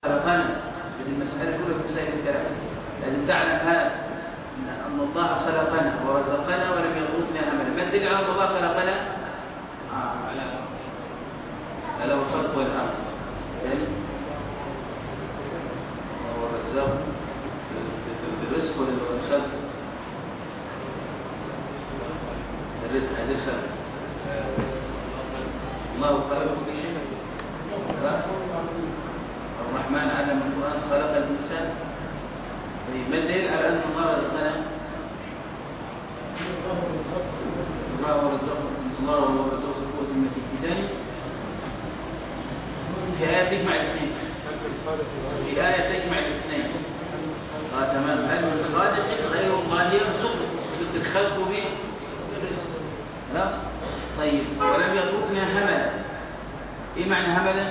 خلقنا هذه المسألة الأولى في مسائل الكلام لازم تعلم هذا أن الله خلقنا ورزقنا ولم يتركنا أملا ما الدليل على أن الله خلقنا؟ آه. على له الخلق والأمر يعني هو الرزاق بالرزق ولا بالخلق؟ الرزق هذه الخلق الله خلق كل شيء الرحمن علم القرآن خلق الإنسان طيب ما الدليل على أن الله رزقنا؟ الله هو رزق الله هو رزق القوة المتين ثاني في آية تجمع الاثنين في آية تجمع الاثنين اه تمام هل من خالق غير الله يرزقه الخلق به خلاص طيب ولم يتركنا هملا ايه معنى هملا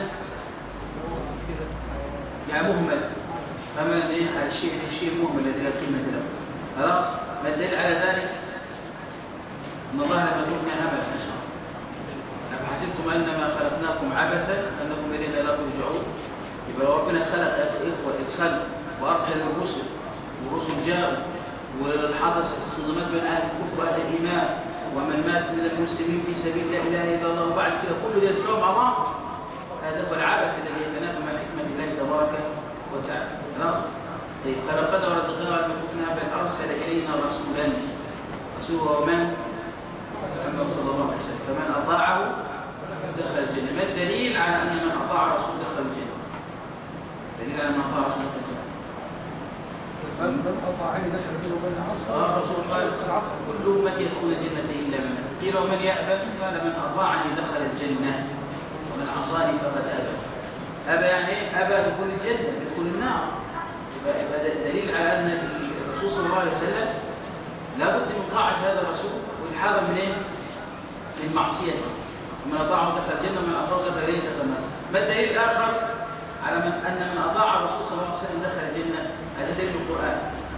يعني مهمل هملا ايه الشيء الشيء مهمل الذي لا قيمه له خلاص ما الدليل على ذلك ان الله لم يتركنا هملا ما شاء الله حسبتم انما خلقناكم عبثا انكم الينا لا ترجعون يبقى لو ربنا خلق اخوه الخلق وارسل الرسل والرسل جاءوا وحدث صدمات بين اهل الكفر واهل الايمان ومن مات من المسلمين في سبيل لا اله الا الله وبعد كده كل ده يتساوى مع بعض هذا هو العبث الذي يتنافى مع حكمه الله تبارك وتعالى خلاص طيب خلقنا ورزقنا ولم يتركنا بل ارسل الينا رسولا رسول هو من؟ محمد صلى الله عليه وسلم فمن اطاعه دخل الجنه ما الدليل على ان من اطاع رسول دخل الجنه؟ دليل على من اطاع رسول دخل الجنه من أطاعني دخل منه من عصر آه رسول الله كل أمتي يدخل الجنة إلا من أبى قيل ومن يأبى قال من أطاعني دخل الجنة ومن عصاني فقد أبى أبى يعني إيه؟ أبى دخول الجنة يدخل النار يبقى يبقى دليل على أن الرسول صلى الله عليه وسلم لابد من طاعة هذا الرسول والحذر من إيه؟ من معصيته من أطاعه دخل الجنة ومن عصاه دخل إليه دخل النار ما الدليل الآخر على من أن من أطاع الرسول صلى الله عليه وسلم دخل الجنة هذا دليل القرآن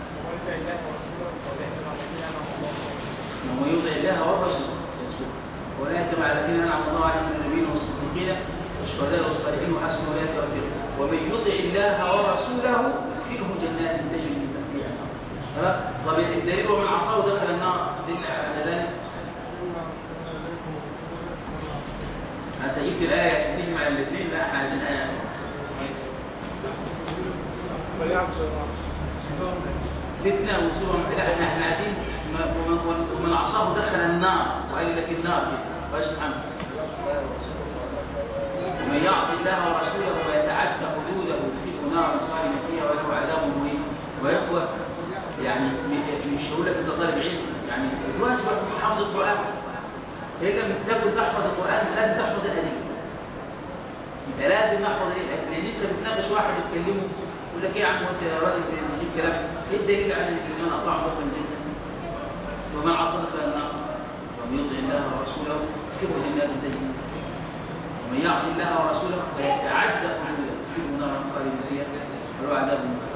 ومن يطع الله والرسول أولئك مع الذين أنعم الله عليهم من النبيين والصديقين والشهداء والصالحين وحسن أولئك رفيقا ومن يطع الله ورسوله يدخله جنات تجري من تحتها خلاص طب الدليل ومن عصاه دخل النار دل على ذلك انت جبت الايه عشان تجمع الاثنين لا احنا عايزين ايه فتنه وصوره لا احنا احنا عايزين ومن عصاه دخل النار وقال لك النار وايش محمد ومن يعص الله ورسوله ويتعدى حدوده يدخله نارا خالدا فيها وله عذاب مهين ويقوى يعني مش هقول لك انت طالب علم يعني الواجب حفظ القران هي لما تاخد تحفظ القران لازم تحفظ الادله يبقى لازم نحفظ الادله لان انت بتناقش واحد بتكلمه يقول لك ايه يا عم وانت يا راجل بتجيب كلام ايه الدليل على ان من اطاع دخل الجنه ومن عصى دخل النار ومن يطع الله ورسوله يدخله جنات تجري ومن يعص الله ورسوله فيتعدى حدوده يدخله نارا خالدا فيها وله عذاب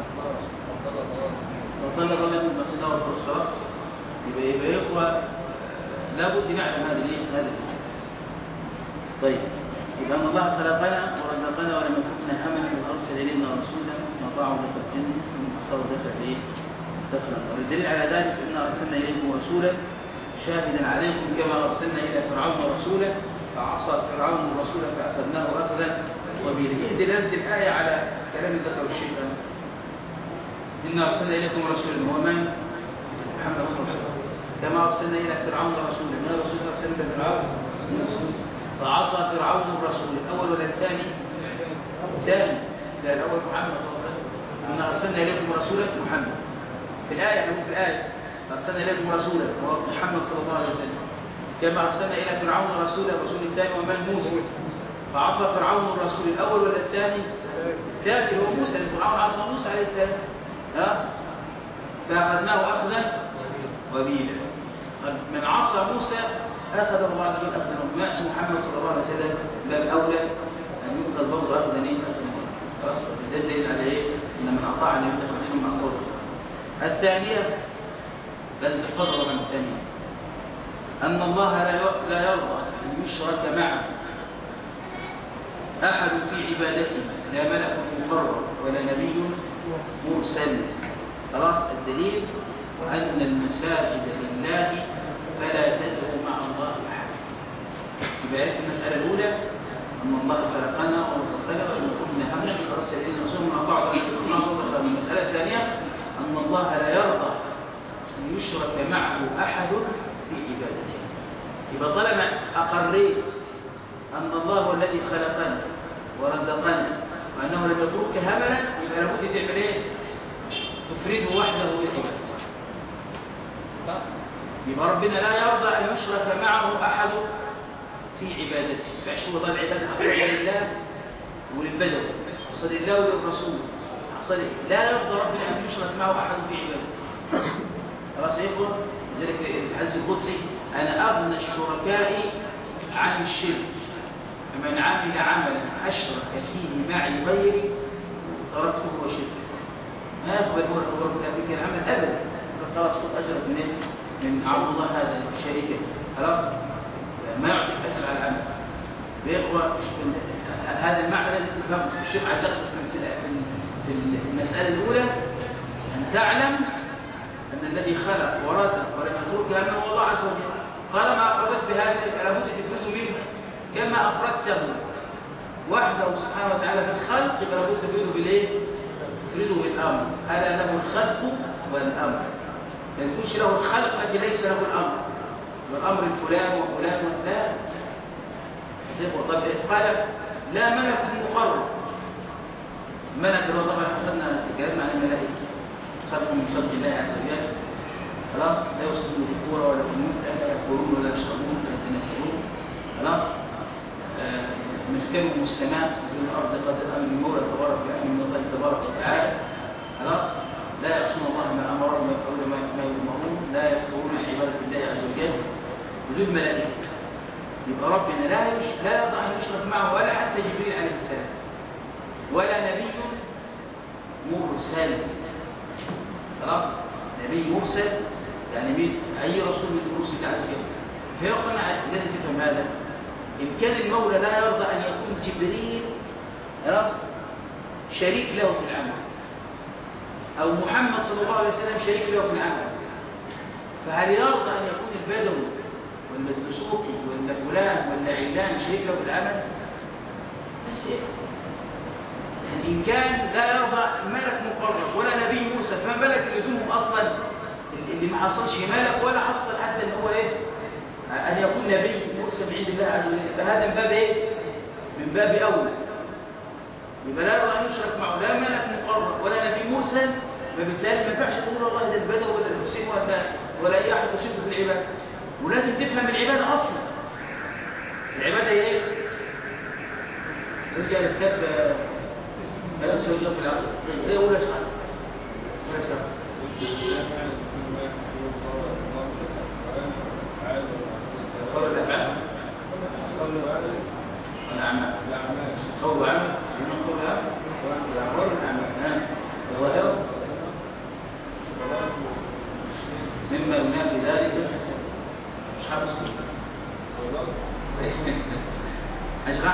وطلب الله من مسجده والفرس خلاص يبقى يبقى يا اخوه لابد نعلم هذا الايه هذا طيب يبقى ان الله خلقنا ورزقنا ولم يتركنا هملا وارسل الينا رسولا نطاعه دخل الجنه ومن عصاه دخل ايه دخل النار الدليل على ذلك ان ارسلنا اليكم رسولا شاهدا عليكم كما ارسلنا الى فرعون رسولا فعصى فرعون الرسول فاخذناه اخذا وبيله ايه دلاله الايه على كلام ذكر الشيطان إن أرسلنا إليكم رسولا هو من؟ محمد صلى الله عليه وسلم كما أرسلنا إلى فرعون رسولا من الرسول أرسلنا إلى فرعون فعصى فرعون الرسول الأول ولا الثاني؟ الثاني لا الأول محمد صلى الله عليه وسلم إن أرسلنا إليكم رسولا محمد في الآية نقول في الآية أرسلنا إليكم رسولا هو محمد صلى الله عليه وسلم كما أرسلنا إلى فرعون رسولا الرسول الثاني ومن موسى فعصى فرعون الرسول الأول ولا الثاني؟ الثاني هو موسى لأن فرعون عصى موسى عليه السلام فأخذناه أخذا وبيلا من عصى موسى أخذ الله عز وجل أخذا وبيلا يعصي محمد صلى الله عليه وسلم باب أولى أن يؤخذ برضه أخذا إيه خلاص ده دليل على إيه إن من أطاع النبي تخرجين مع صوته الثانية لازم تحفظها من الثانية أن الله لا لا يرضى أن يشرك معه أحد في عبادته لا ملك مقرب نبي مرسل خلاص الدليل أن المساجد لله فلا تدعو مع الله أحد يبقى عرفت المسألة الأولى أن الله خلقنا ورزقنا ولم كنا همنا فأرسل إلينا رسولا مع بعض المسألة الثانية أن الله لا يرضى أن يشرك معه أحد في عبادته يبقى طالما أقريت أن الله هو الذي خلقنا ورزقنا وأنه لم يترك هملا يبقى لابد تعمل إيه؟ تفرده وحده بالعبادة خلاص؟ يبقى ربنا لا يرضى أن يشرك معه أحد في عبادته فعش هو ضل عبادة أصل لله وللبدو أصل لله وللرسول أصل لا يرضى ربنا أن يشرك معه أحد في عبادته خلاص يا إخوة لذلك الحديث القدسي أنا أغنى الشركاء عن الشرك فمن عمل عملا أشرك فيه معي غيري تركته وشركه ما يقبل ربنا بك العمل أبدا خلاص خذ أجرك من من عبد الله هذا شريكه خلاص ما يعطي أجر على العمل بإخوة هذا المعنى الذي تفهمه الشيخ عز في المسألة الأولى أن تعلم أن الذي خلق ورزق ولم يترك همه هو الله عز وجل طالما أفردت بهذا فلا بد تفرده منه كما أفردته وحده سبحانه وتعالى في الخلق فلا بد تفرده بالإيه؟ تفرده بالأمر ألا له الخلق والأمر ما يكونش له الخلق الذي ليس له الأمر والأمر الفلان وفلان لا طب قال لا ملك مقرب ملك اللي هو طبعا أخذنا الكلام عن الملائكة خلق من خلق الله عز وجل خلاص لا يصلون في الكورة ولا في الموت لا يأكلون ولا يشربون ولا يتناسلون خلاص آه مسكنهم السماء في الأرض قد أمن المولى تبارك بأمن الله تبارك وتعالى خلاص لا يعصون الله ما أمرهم ويفعلون ما يؤمرون لا يفترون عن عبادة الله عز وجل وجود ملائكة يبقى ربنا لا يش... لا يرضى أن يشرك معه ولا حتى جبريل عليه السلام ولا نبي مرسل خلاص نبي مرسل يعني مين أي رسول من رسل الله عز وجل فيقنع لازم تفهم هذا إن كان المولى لا يرضى أن يكون جبريل خلاص شريك له في العمل أو محمد صلى الله عليه وسلم شريك له في العمل فهل يرضى أن يكون البدوي ولا الدسوقي ولا فلان ولا علان شريك له في العمل بس إيه يعني إن كان لا يرضى ملك مقرب ولا نبي موسى فما بالك اللي دونهم أصلا اللي ما حصلش ملك ولا حصل حتى ان هو ايه ان يكون نبي مرسل من عند الله عز وجل فهذا من باب ايه من باب اولى يبقى لا يرضى ان يشرك معه لا ملك مقرب ولا نبي موسى فبالتالي ما ينفعش تقول الله ده البدر ولا الحسين ولا ولا اي احد يشرك في العباده ولازم تفهم العباده اصلا العباده هي ايه ارجع لكتاب هذا سوى في العبد ايه ولا شغال ولا شغال قول الأفعال الأعمال قول العمل من قول الأعمال قول الأعمال الظاهر مما ينافي ذلك مش حابس أشرح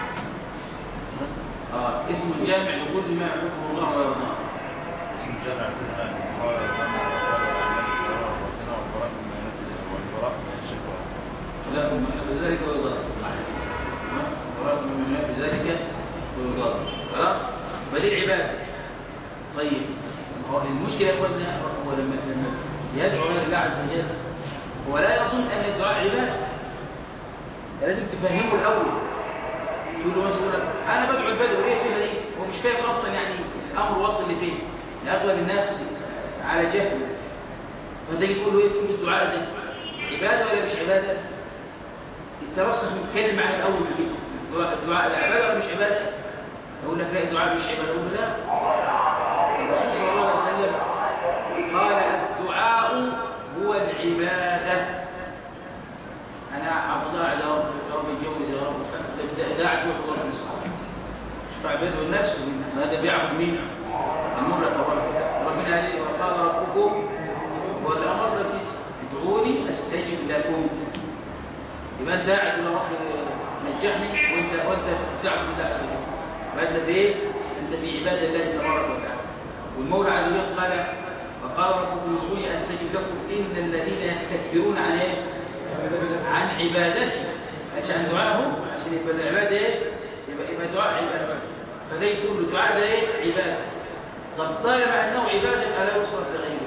آه اسم الجامع لكل ما يحبه الله ويرضاه اسم الجامع كلها قال الجامع وقال الأعمال الشرار والزنا والبراء من والبراء من الشكوى لا من يحب ذلك ويضاد وراء من يحب ذلك ويضاد خلاص فدي العبادة طيب هو المشكلة يا اخوانا هو لما لما يدعو الى الله عز وجل هو لا يظن ان الدعاء عبادة لازم تفهمه الاول يقول له مثلا انا بدعو البدو ايه فيها دي هو مش فاهم اصلا يعني امر واصل لفين اغلب الناس على جهل فانت تقول له ايه تقول له الدعاء ده عباده ولا مش عباده الترسخ نتكلم معاه الاول كده الدعاء العباده ولا مش عباده يقول لك لا الدعاء مش عباده يقول لا الرسول صلى الله عليه وسلم قال الدعاء هو العباده انا عبد الله على رب يا رب اتجوز يا رب داعي يحضر ربنا سبحانه مش عباده النفس هذا بيعبد مين المولى تبارك ربنا قال وقال ربكم هو اللي امر ادعوني استجب لكم يبقى انت قاعد يا رب نجحني وانت وانت بتعبد الله عز وجل وانت في ايه انت في عباد الله تبارك وتعالى والمولى عز وجل قال وقال ربكم ادعوني استجب لكم ان الذين يستكبرون عن ايه؟ عن عبادته مش عن دعائهم عشان يبقى العباده ايه؟ يبقى يبقى دعاء عباده فده يقول له دعاء ده ايه؟ عباده طب طالما انه عباده يبقى لا يصرف لغيره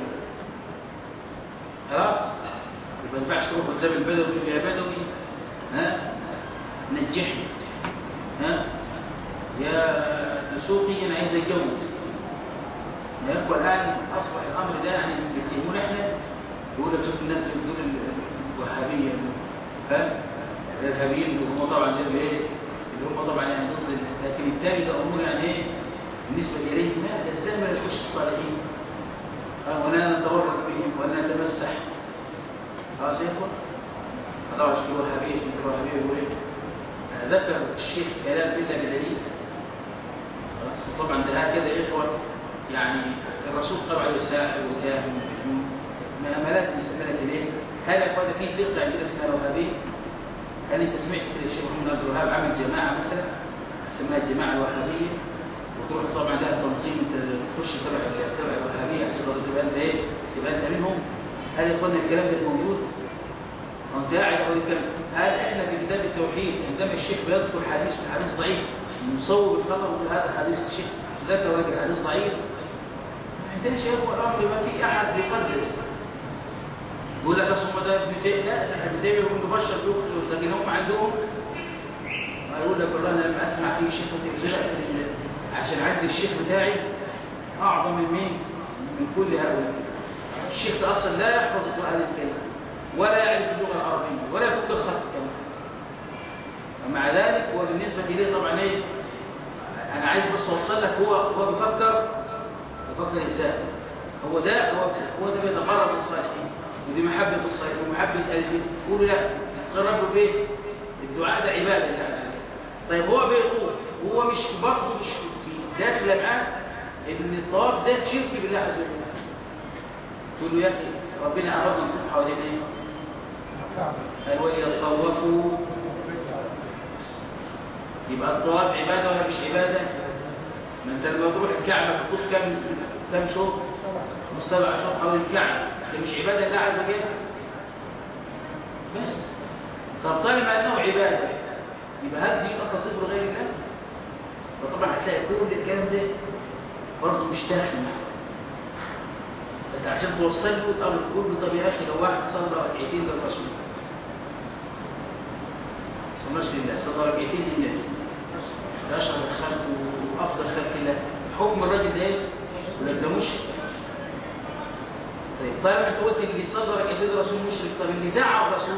خلاص؟ يبقى ما ينفعش تروح قدام البدوي تقول يا بدوي ها نجحني ها يا دسوقي انا عايز اتجوز يا اخوه الان اصبح الامر ده يعني بيتهمونا احنا يقول لك شوف الناس اللي بتقول الوهابيه ها الارهابيين اللي هم طبعا اللي ايه اللي هم طبعا يعني ضد ال- لكن التالي ده امور يعني ايه بالنسبه اليه لا ده ازاي ما يلحقوش الصالحين ها ولا نتورط بهم ولا نتمسح خلاص يا اخوه طبعا شوف الوهابيه شوف الوهابيه بيقول ايه أنا ذكر الشيخ كلام الا بدليل خلاص طبعا ده هكذا يا اخوه يعني الرسول طبعا يساحر وكاهن ومجنون ما ما لازم يستند اليه هل يا اخوان في فرقه عندنا اسمها الوهابيه؟ هل انت سمعت كده الشيخ محمد عبد الوهاب عمل جماعه مثلا سماها الجماعه الوهابيه وتروح طبعا لها تنظيم انت تخش تبع تبع الوهابيه عشان تقدر تبقى انت ايه؟ تبقى انت منهم هل يا اخوانا الكلام ده موجود؟ وانت قاعد اقول كم هل احنا في كتاب التوحيد عندما الشيخ بيذكر حديث حديث ضعيف نصوب الخطر ويقول هذا حديث الشيخ ذكر راجل حديث ضعيف ما عندناش يا اخوه الامر ما في احد بيقدس يقول لك اصل ده ابن تيميه لا ده ابن تيميه يكون مبشر بيخلص لكن هم عندهم ما يقول لك والله انا لما اسمع فيه شيخ تبزرع عشان عندي الشيخ بتاعي اعظم من مين؟ من كل هؤلاء الشيخ ده اصلا لا يحفظ القران الكريم ولا يعرف اللغه العربيه ولا يفك الخط كمان ومع ذلك هو بالنسبه لي طبعا ايه انا عايز بس اوصل لك هو هو بيفكر بيفكر ازاي هو ده هو هو ده بيتقرب للصالحين ودي محبه الصالحين ومحبه قلبي يقولوا لا تقرب له بايه الدعاء ده عباده لله عز وجل طيب هو بيطوف هو مش برضه مش في داخله معاه ان الطواف ده شرك بالله عز وجل تقول له يا اخي ربنا ارادنا نطوف حوالين ايه قال وليطوفوا يبقى الطواف عباده ولا مش عباده ما انت لما تروح الكعبه تطوف كم كم شوط سبع شوط حول الكعبه ده مش عباده لله عز وجل بس طب طالما انه عباده يبقى هل دي تصف لغير الله فطبعا هتلاقي كل الكلام ده برضه مش داخل معاه انت عشان توصل له تقول تقول له طب يا اخي لو واحد صلى ركعتين للرسول صلاش لله صلى ركعتين للنبي ده اشهر الخلق وافضل خلق الله حكم الراجل ده ايه؟ ولا ده مشرك طيب طالما انت قلت اللي صلى ركعتين للرسول مشرك طب اللي دعا الرسول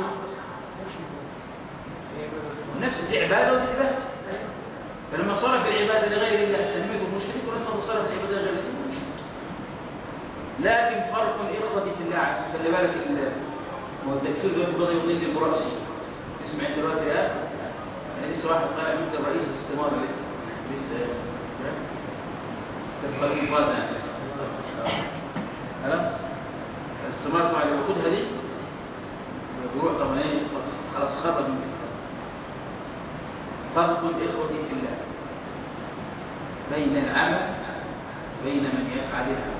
نفس دي عباده ودي عباده فلما صرف العباده لغير الله سميته مشرك ولما صرف العباده لغير الله سميته مشرك لكن فرق إخوتي في الله عز خلي بالك ال- ما هو التكفير دلوقتي بدأ يضل برأسي اسمع دلوقتي اه أنا لسه واحد طالع من الرئيس الاستمارة لسه لسه كان فريق فاز يعني لسه خلاص الاستمارة طبعا اللي باخدها دي بيروح طبعا ايه خلاص خرج من الاسلام فرق إخوتي في الله بين العمل بين من يفعل العمل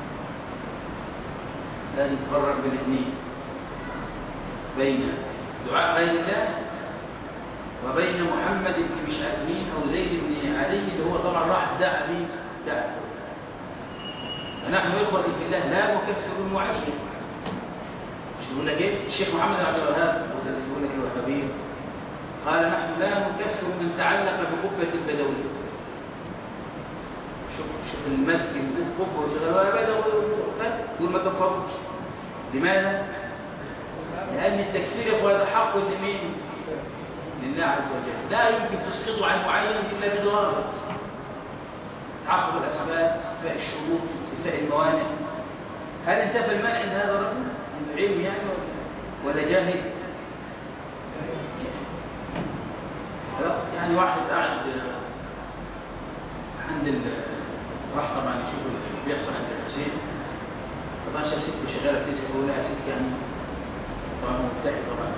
لازم تفرق بين الاثنين بين دعاء غير الله وبين محمد بن مش عارف مين او زيد بن علي اللي هو طبعا راح دعا مين دعا فنحن اخوتي في الله لا نكفر معين مش بيقول لك ايه الشيخ محمد بن عبد الوهاب هو ده اللي بيقول لك الوهابيه قال نحن لا نكفر من تعلق بقبه البدوي شوف شوف المسجد قبه وشغل عباده يقول ما كفروش لماذا؟ لأن التكفير يا اخوان حق لمين؟ لله عز وجل لا يمكن تسقطه عن معين إلا بضوابط تعقب الأسباب استفاء الشروط استفاء الموانع هل انتفى المنع عند هذا الرجل؟ عنده علم يعني ولا جاهل؟ خلاص يعني واحد قاعد عند ال راح طبعا يشوف اللي بيحصل عند الحسين طبعا شاف ست شغاله كده يقول لها يا ست يعني طبعا مبتعد طبعا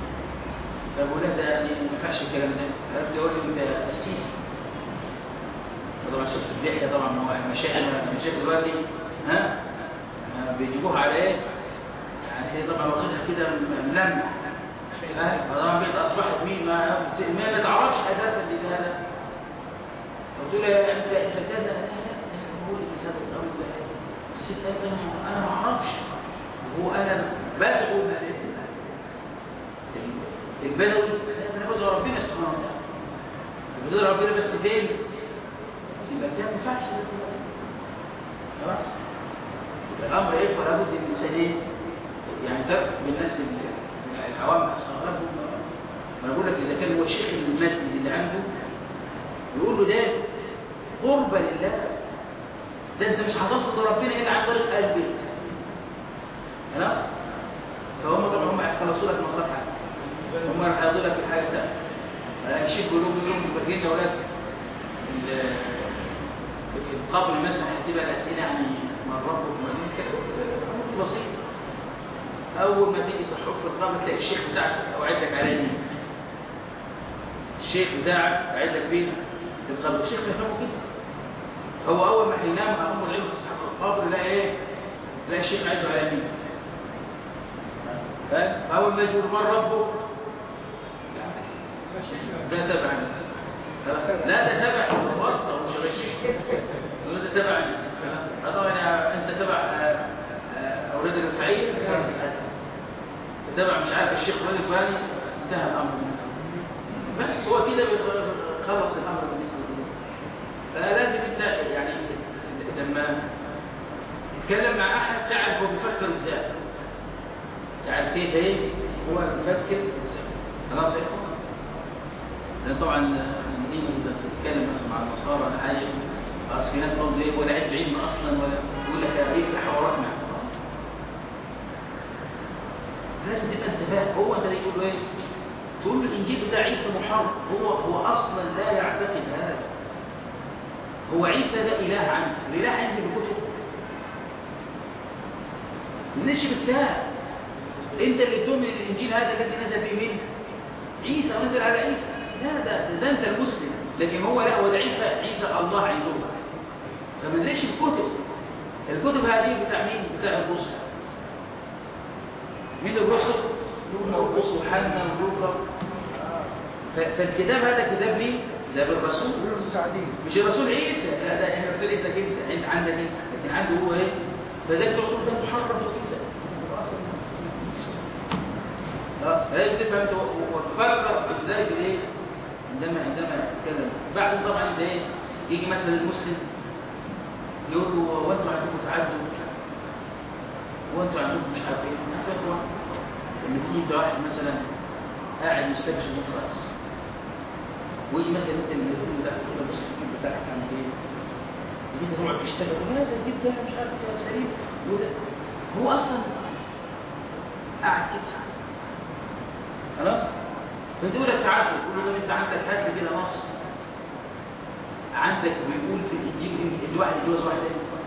فبقول لها ده يعني ما ينفعش الكلام ده قالت له يقول له انت قسيس طبعا شفت اللحيه طبعا ما هو المشايخ المشايخ دلوقتي ها آه، بيجيبوها على ايه؟ يعني هي طبعا واخدها كده ملمع ها طبعا بقت اصبحت مين ما ما ما تعرفش اساسا ان هذا فتقول لها انت انت كذا لا لا لا بقول لك هذا الامر ده حسيت انا انا ما اعرفش هو انا بدعو من البدوي انا بدعو ربنا سبحانه وتعالى بدعو ربنا بس فين يبقى كده ما ينفعش ده كده. خلاص يبقى الامر ايه فلا بد الانسان ايه يعني تفرق بالناس ال- العوام استغربوا ما انا بقول لك اذا كان هو شيخ المسجد اللي عنده يقول له ده قربة لله ده انت مش هتصل لربنا الا عن طريق اهل البيت خلاص فهم طبعا هم هيخلصوا لك مصلحه هم راح ياخدوا لك الحاجه بتاعتك الشيخ بيقول لهم بيقول لهم فاكرين يا اولاد ال- القبر مثلا هتبقى الاسئله يعني من ربك ومن دينك امور بسيطه اول ما تيجي صحوك في القبر تلاقي الشيخ بتاعك قاعد لك على يمين الشيخ بتاعك قاعد لك فين في القبر الشيخ بيفهمه كده هو اول ما هينام على ام العلم في القبر يلاقي ايه تلاقي الشيخ قاعد له على يمين ها؟ فاول ما يجي من ربه ده تبع لا ده تبع واسطه مش غشيش يقول ده تبع طبعا انت تبع آه، آه، اولاد الرفاعيه تبع مش عارف الشيخ فلان الفلاني انتهى الامر بس هو كده خلص الامر بالنسبه له فلازم انت يعني لما تتكلم مع احد تعرف هو بيفكر ازاي تعرف كيف ايه هو بيفكر ازاي خلاص يا اخوان لان طبعا لما نيجي بتتكلم مثلا مع النصارى ولا حاجه خلاص في ناس برضه ايه ولا علم علم اصلا ولا يقول لك يفتح حوارات معك لازم تبقى انت فاهم هو انت اللي تقول له ايه؟ تقول له الانجيل بتاع عيسى محرف هو هو اصلا لا يعتقد هذا هو عيسى ده اله عنه الاله عندي بكتب النشر بتاعك انت اللي تؤمن الانجيل هذا الذي نزل به مين؟ عيسى ونزل على عيسى لا ده, ده انت المسلم لكن هو لا هو ده عيسى عيسى الله عندهم فما نزلش الكتب الكتب هذه بتاع مين؟ بتاع الرسل مين الرسل؟ مرقس وحنا ولوقا ف- فالكتاب هذا كتاب مين؟ ده بالرسول مش الرسول عيسى لا ده احنا رسول عيسى كده انت عندك انت لكن عنده هو ايه؟ فذلك تقول ده محرف عيسى اه لازم تفهم انت وتفكر ازاي بايه؟ عندما عندما تتكلم بعد طبعا انت ايه؟ يجي مثلا المسلم يقول له هو انتوا عندكم تعدوا وانتوا عندكم مش عارف ايه يا اخوان لما تيجي انت واحد مثلا قاعد مستكشف مخرج ويجي مثلا انت من الدين بتاعك تقول له بص الدين بتاعك عامل ايه؟ يجي تقعد تشتغل تقول لا ده الدين ده مش عارف ايه سليم يقول لا. هو اصلا قاعد كده خلاص؟ فتقول لك تعالى تقول له طب انت عندك هات لي كده نص عندك بيقول في الانجيل ان الواحد يتجوز واحد تاني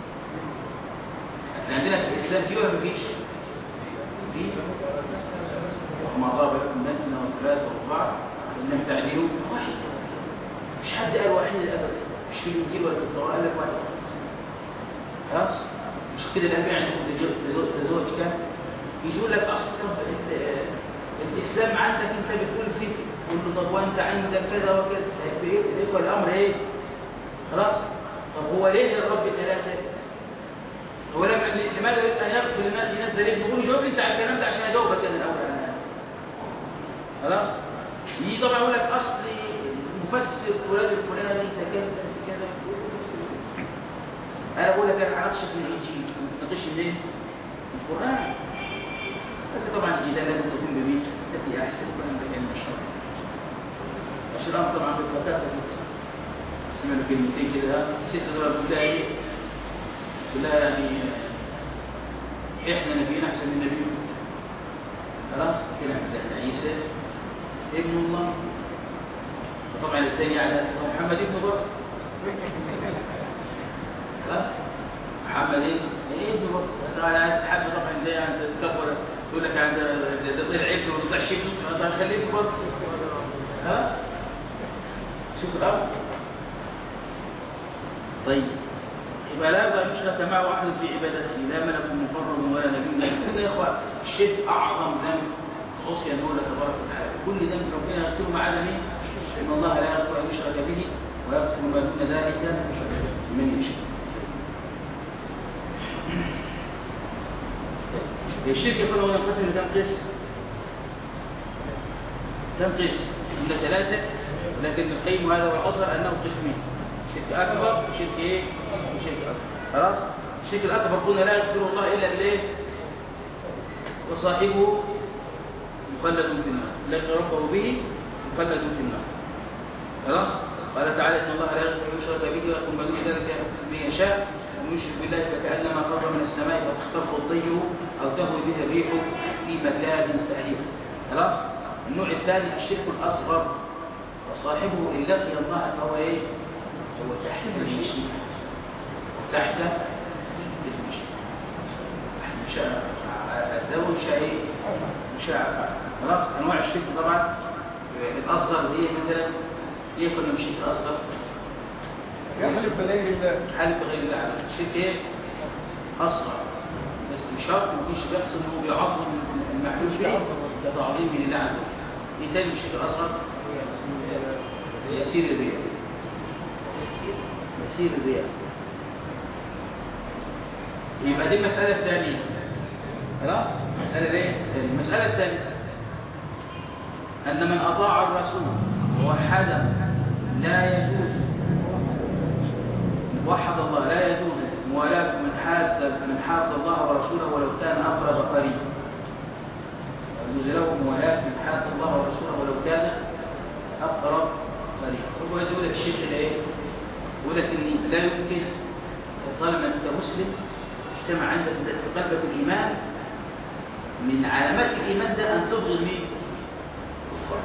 احنا عندنا في الاسلام في ولا مفيش؟ في وما ضرب لكم مثنى وثلاثة وأربعة إن لم تعدلوا واحد مش حد قال واحد أبدا مش في الإنجيل ولا في التوراة قال لك واحد خلاص مش كده الأنبياء عندكم تزوج- تزوج تزوج كام؟ يجي يقول لك أصلا ال- الإسلام عندك أنت بتقول فيه تقول له طب وأنت عندك كذا وكذا طيب إيه الإخوة الأمر إيه؟ خلاص طب هو ليه الرب ثلاثة؟ هو لما لماذا يريد ان يغفر للناس ينزل ابنه يقول جاوب انت على الكلام ده عشان اجاوبك انا الاول على هذا خلاص يجي طبعا يقول لك اصل المفسر فلان الفلاني تكلم في كذا يقول له مفسر. انا بقول لك انا هناقشك من الانجيل ما تناقش منين؟ من القران لكن طبعا الجدال لازم تكون بمين؟ التي احسن القران ده كان مشروع عشان الامر طبعا بالفتاه اسمع له كلمتين كده ست دولار كلها ايه؟ كلها يعني احنا نبينا احسن من نبينا خلاص كده ده عيسى ابن الله وطبعا الثاني على محمد ابن برضه خلاص محمد ابن ايه ابن برضه طبعا حد طبعا ده يعني تكبر يقول لك عند ده طلع ابن وما طلعش ابن طب خليه ابن برضه خلاص شوف الامر طيب يبقى لا بقى يشرك معه احد في عبادته لا ملك مقرب ولا نبي كل يا اخوان الشرك اعظم ذنب عصي المولى تبارك وتعالى كل ذنب ربنا يغفره ما عدا مين؟ ان الله لا يغفر ان يشرك به ويغفر ما دون ذلك من يشرك الشرك يقول هو ينقسم لكم قسم كم قسم؟ قلنا ثلاثة لكن القيم هذا والأصل أنه قسمين شرك أكبر وشرك إيه؟ وشرك أصغر خلاص؟ الشرك الأكبر قلنا لا يغفر الله إلا بالإيه؟ وصاحبه مخلد في النار الذي ربه به مخلد في النار خلاص؟ قال تعالى إن الله لا يغفر أن يشرك به ويغفر ما دون ذلك من يشاء ومن يشرك بالله فكأنما خر من السماء فتخطفه الطير أو تهوي به الريح في مكان سعيد خلاص؟ النوع الثاني الشرك الأصغر وصاحبه إن لقي الله فهو إيه؟ هو تحت المشرك تحت اسم الشرك تحت شاء الدول شاء إيه؟ شاء خلاص أنواع الشرك طبعا الأصغر هي مثلا ليه كنا مشيت الأصغر؟ يحلف بغير الله حالة بغير الله على الشرك إيه؟ أصغر بس بشرط ما يكونش بيحصل إن هو بيعظم المحلوف به كتعظيم لله عز وجل. إيه تاني الشرك الأصغر؟ يسير الرياء يسير الرياء يبقى دي المسألة الثانية خلاص؟ المسألة ايه؟ المسألة الثالثة أن من أطاع الرسول ووحده لا يجوز وحد الله لا يجوز موالاة من حاد من حاد الله ورسوله ولو كان أقرب قريب يجوز له موالاة من حاد الله ورسوله ولو كان أقرب قريب هو عايز يقول لك الشيخ ده إيه؟ يقول لك إن لا يمكن طالما أنت مسلم اجتمع عندك في قلبك الإيمان من علامات الإيمان ده أن تبغض مين؟ الكفار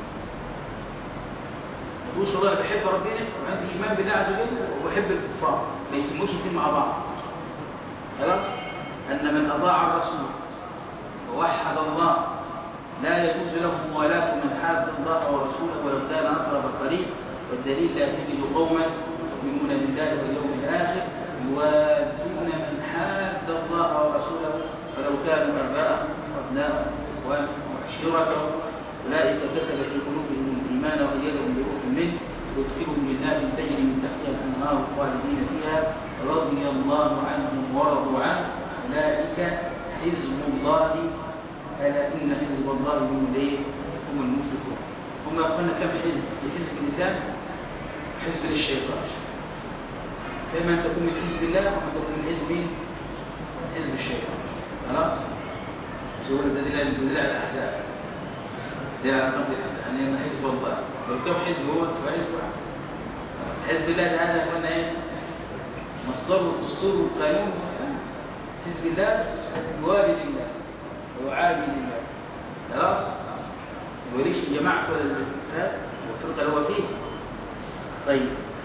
ما تقولش والله أنا بحب ربنا وعندي إيمان بالله عز وجل وبحب الكفار ما يسموش الاثنين مع بعض خلاص؟ أن من أطاع الرسول ووحد الله لا يجوز له موالاة من حاد الله ورسوله ولو كان أقرب قريب والدليل لا تجد قوما يؤمنون بالله واليوم الآخر يوادون من حاد الله ورسوله ولو كانوا آباءهم أبناءهم وعشيرتهم أولئك كتب في قلوبهم الإيمان وأيدهم بروح منه يدخلهم جنات تجري من تحتها الأنهار خالدين فيها رضي الله عنهم ورضوا عنه أولئك حزب الله ألا إن حزب الله هم الايه؟ هم المفلحون هم قلنا كم حزب؟ لحزب الإسلام حزب للشيطان إما أن تكون من حزب الله وأن تكون من حزب مين؟ حزب الشيطان خلاص؟ زور ده دليل دليل على الأحزاب دليل على قبل الأحزاب أن حزب الله لو كم حزب هو تبقى حزب واحد حزب الله ده هذا قلنا إيه؟ مصدره الدستور والقانون حزب الله يوالي لله ويعادي لله خلاص وليش جماعة ولا لا والفرقة اللي هو فيه طيب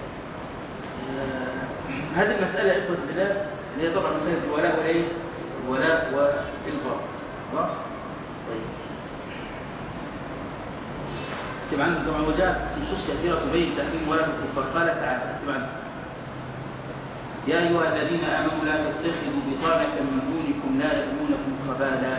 آه، هذه المسألة يا إخوة بالله اللي هي طبعا مسألة الولاء والإيه؟ الولاء والبر خلاص طيب اكتب عندك طبعا وجاءت نصوص كثيرة تبين تحريم ولاء الكفار قال تعالى اكتب عندك يا أيها الذين آمنوا لا تتخذوا بطانة من دونكم لا يألونكم خبالا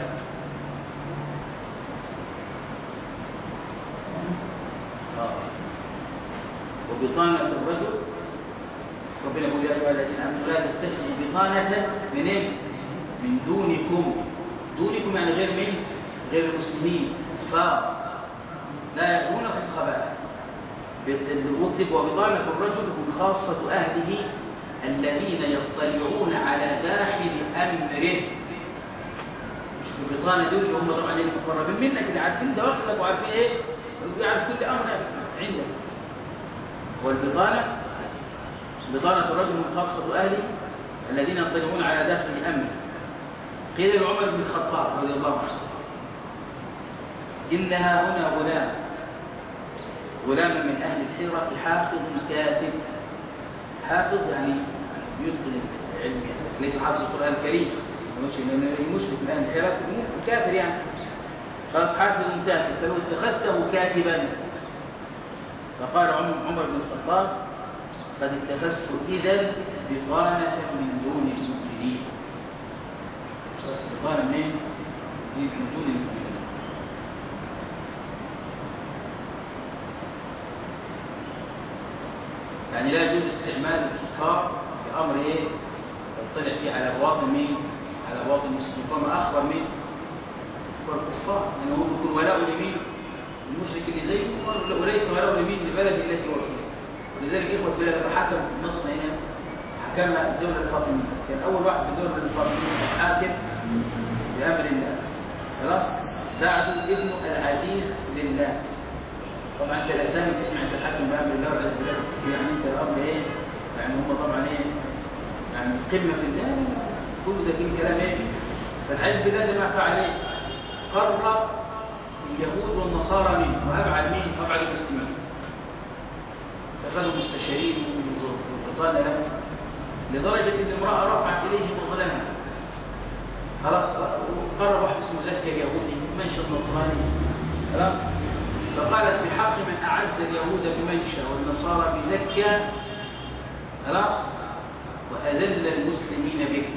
وبطانة الرجل ربنا يقول يا أيها الذين آمنوا لا تتخذوا بطانة من إيه؟ من دونكم دونكم يعني غير من غير المسلمين كفار لا يألونكم خبالا وكتب وبطانة الرجل هم خاصة أهله الذين يطلعون على داخل أمره البطانة دول اللي هم طبعا المقربين منك اللي عارفين دواخلك وعارفين ايه ويعرف كل امر عندك والبطانة بطانة الرجل من خاصة أهله الذين يطلعون على داخل أمره قيل لعمر بن الخطاب رضي الله عنه إنها هنا غلام غلام من أهل الحيرة حافظ كاتب حافظ يعني يتقن العلم يعني ليس حافظ القرآن الكريم المسلم الآن الحيرة كافر يعني خلاص حافظ كافر فلو اتخذته كاتبا فقال عمر بن الخطاب قد اتخذت إذا بطانة من دون المؤمنين بس بطانة منين؟ من دون المؤمنين يعني لا يجوز استعمال الكفار في امر ايه يطلع فيه على بواطن مين على بواطن المسلمين كما اخبر مين والكفار لانه هو يكون ولاء لمين المشرك اللي زيه وليس ولاء لمين لبلد التي هو فيها ولذلك اخوه بلاد حكم في مصر هنا حكم الدوله الفاطميه كان اول واحد في الدوله الفاطميه حاكم بامر الله خلاص بعده ابن العزيز لله طبعا انت الاسامي تسمع انت الحاكم بامر الله والعز بالله يعني انت الامر ايه يعني هم طبعا ايه يعني قمه في الله كل ده فيه كلام ايه فالعز بالله ده ما فعل ايه قرب اليهود والنصارى منه وابعد مين وابعد المسلمين اتخذوا مستشارين وبطانه له لدرجه ان امراه رفعت اليه مظلمها خلاص قرب واحد اسمه زكي اليهودي منشط نصراني خلاص فقالت بحق من أعز اليهود بمنشا والنصارى بزكا خلاص وأذل المسلمين بك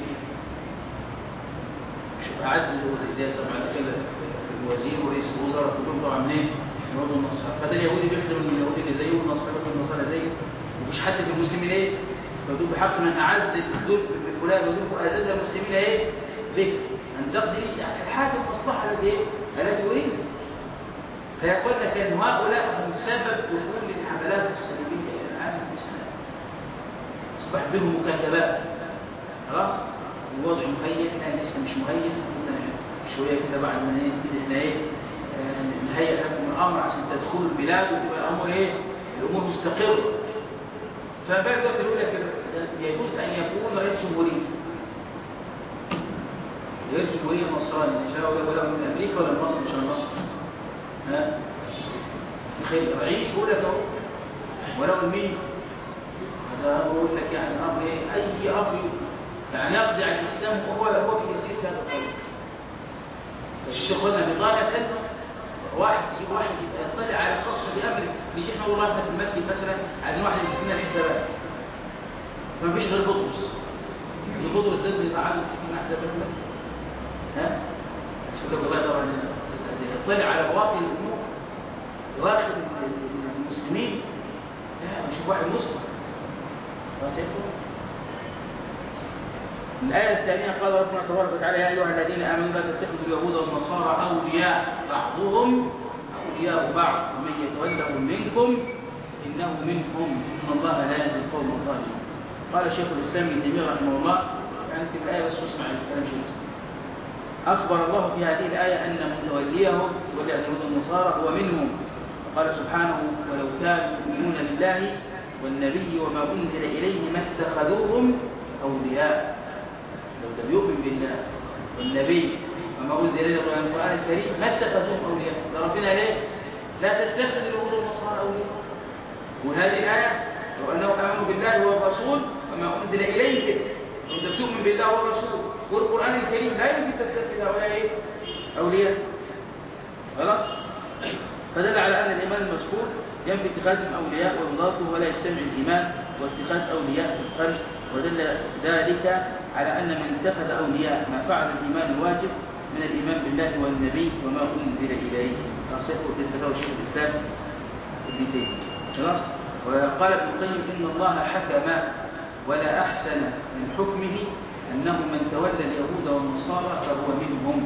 شوف أعز الوالدات طبعا كده الوزير ورئيس الوزراء كلهم طبعا منين؟ يهود النصارى فده اليهودي بيخدم اليهودي اللي زيه والنصارى بيخدم النصارى زيه ومفيش حد في المسلمين ايه؟ فدول بحق من أعز دول فلان ودول وأذل المسلمين ايه؟ بك أن تقضي يعني الحاجة المصلحة التي ايه؟ التي أريد فيقول لك ان هؤلاء هم سبب دخول الحملات الصليبيه الى العالم الاسلامي اصبح بهم مكاتبات خلاص الوضع مهيئ كان لسه مش مهيئ شويه كده بعد ما نبتدي احنا ايه نهيئ لكم الامر عشان تدخلوا البلاد وتبقى الامر ايه الامور مستقره فبقى دلوقتي يقول لك يجوز ان يكون رئيس جمهوريه رئيس جمهوريه نصراني ان شاء الله ولا من امريكا ولا من مصر ان شاء الله ها تخيل رئيس يقول لك اهو ولو مين هذا بقول لك يعني امر ايه اي امر يعني يقضي على الاسلام وهو هو في جزيره هذا القول فالشيخ هنا بطانه كلمه واحد يجيب واحد يطلع على خاصه بامر نيجي احنا والله احنا في المسجد مثلا عايزين واحد يسيب لنا الحسابات ما فيش غير بطرس بطرس ده اللي يبقى عنده 60 حسابات المسجد ها شوف والله طبعا يطلع على بواطن الامور يواخذ المسلمين لا مش واحد مسلم خلاص يا اخوان الآية الثانية قال ربنا تبارك وتعالى يا أيها الذين آمنوا لا تتخذوا اليهود والنصارى أولياء بعضهم أولياء بعض ومن يتولهم منكم إنه منهم إن الله لا يهدي القوم الظالمين قال شيخ الإسلام ابن تيمية رحمه الله يعني في الآية بس اسمع الكلام شيخ الإسلام أخبر الله في هذه الآية أن متوليهم ولي اليهود والنصارى هو منهم قال سبحانه ولو كانوا يؤمنون بالله والنبي وما أنزل إليه ما اتخذوهم أولياء لو لم يؤمن بالله والنبي وما أنزل إليه من القرآن الكريم ما اتخذوهم أولياء ده ربنا ليه؟ لا تتخذ اليهود والنصارى أولياء وهذه الآية لو أنهم آمنوا بالله والرسول وما أنزل إليه وأنت بتؤمن بالله والرسول والقرآن الكريم لا يمكن تتخذ هؤلاء إيه؟ أولياء خلاص فدل على أن الإيمان المذكور ينفي اتخاذهم أولياء وإضافته ولا يجتمع الإيمان واتخاذ أولياء في الخلق ودل ذلك على أن من اتخذ أولياء ما فعل الإيمان الواجب من الإيمان بالله والنبي وما أنزل إليه نصيحه في الفتاوى الشيخ الإسلام ابن تيمية خلاص وقال ابن القيم إن الله حكم ولا أحسن من حكمه أنه من تولى اليهود والنصارى فهو منهم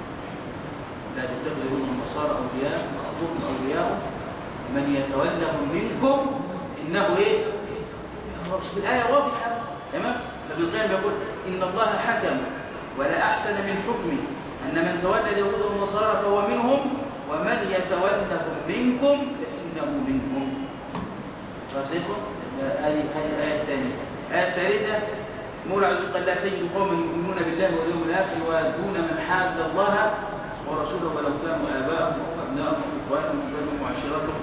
لا تتخذ اليهود والنصارى أولياء بعضهم أولياء من يتولهم منكم إنه إيه؟ في الآية واضحة تمام؟ ابن القيم يقول إن الله حكم ولا أحسن من حكمه أن من تولى اليهود والنصارى فهو منهم ومن يتولهم منكم فإنه منهم فاصلكم هذه الآية الثانية الآية الثالثة مولى عز وجل لا تجد قوما يؤمنون بالله واليوم الآخر ويؤدون من حاد الله ورسوله ولو كانوا آباءهم أو أبناءهم أو إخوانهم أو وعشيرتهم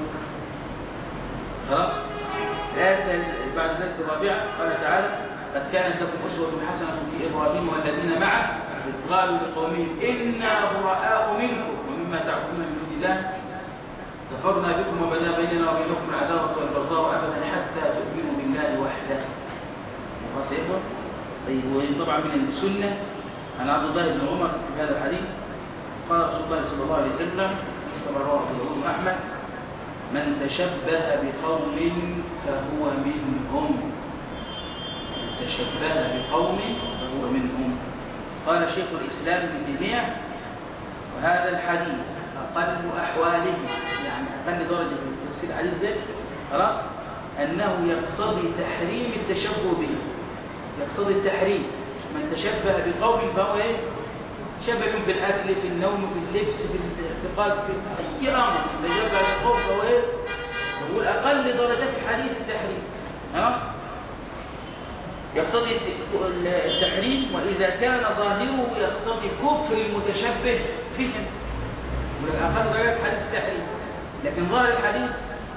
خلاص الآية بعد ذلك الرابعة قال تعالى قد كانت لكم أسوة حسنة في إبراهيم والذين معه إذ قالوا لقومهم إنا براء منكم ومما تعبدون من دون الله كفرنا بكم وبدا بيننا وبينكم العداوة والبغضاء أبدا حتى تؤمنوا بالله وحده خلاص يا إخوة طيب وطبعا من السنة عن عبد الله بن عمر في هذا الحديث قال رسول الله صلى الله عليه وسلم كما رواه أبو داود وأحمد من تشبه بقوم فهو منهم من تشبه بقوم فهو منهم قال شيخ الإسلام ابن تيمية وهذا الحديث أقل أحواله يعني أقل درجة في تفسير الحديث ده خلاص أنه يقتضي تحريم التشبه به يقتضي التحريم من تشبه بقوم فهو إيه؟ شبه في الأكل في النوم في اللبس في الاعتقاد في أي أمر تشبه بقوم فهو إيه؟ يقول أقل درجات الحديث التحريم خلاص يقتضي التحريم وإذا كان ظاهره يقتضي كفر المتشبه فيهم والأقل درجات حديث التحريم لكن ظاهر الحديث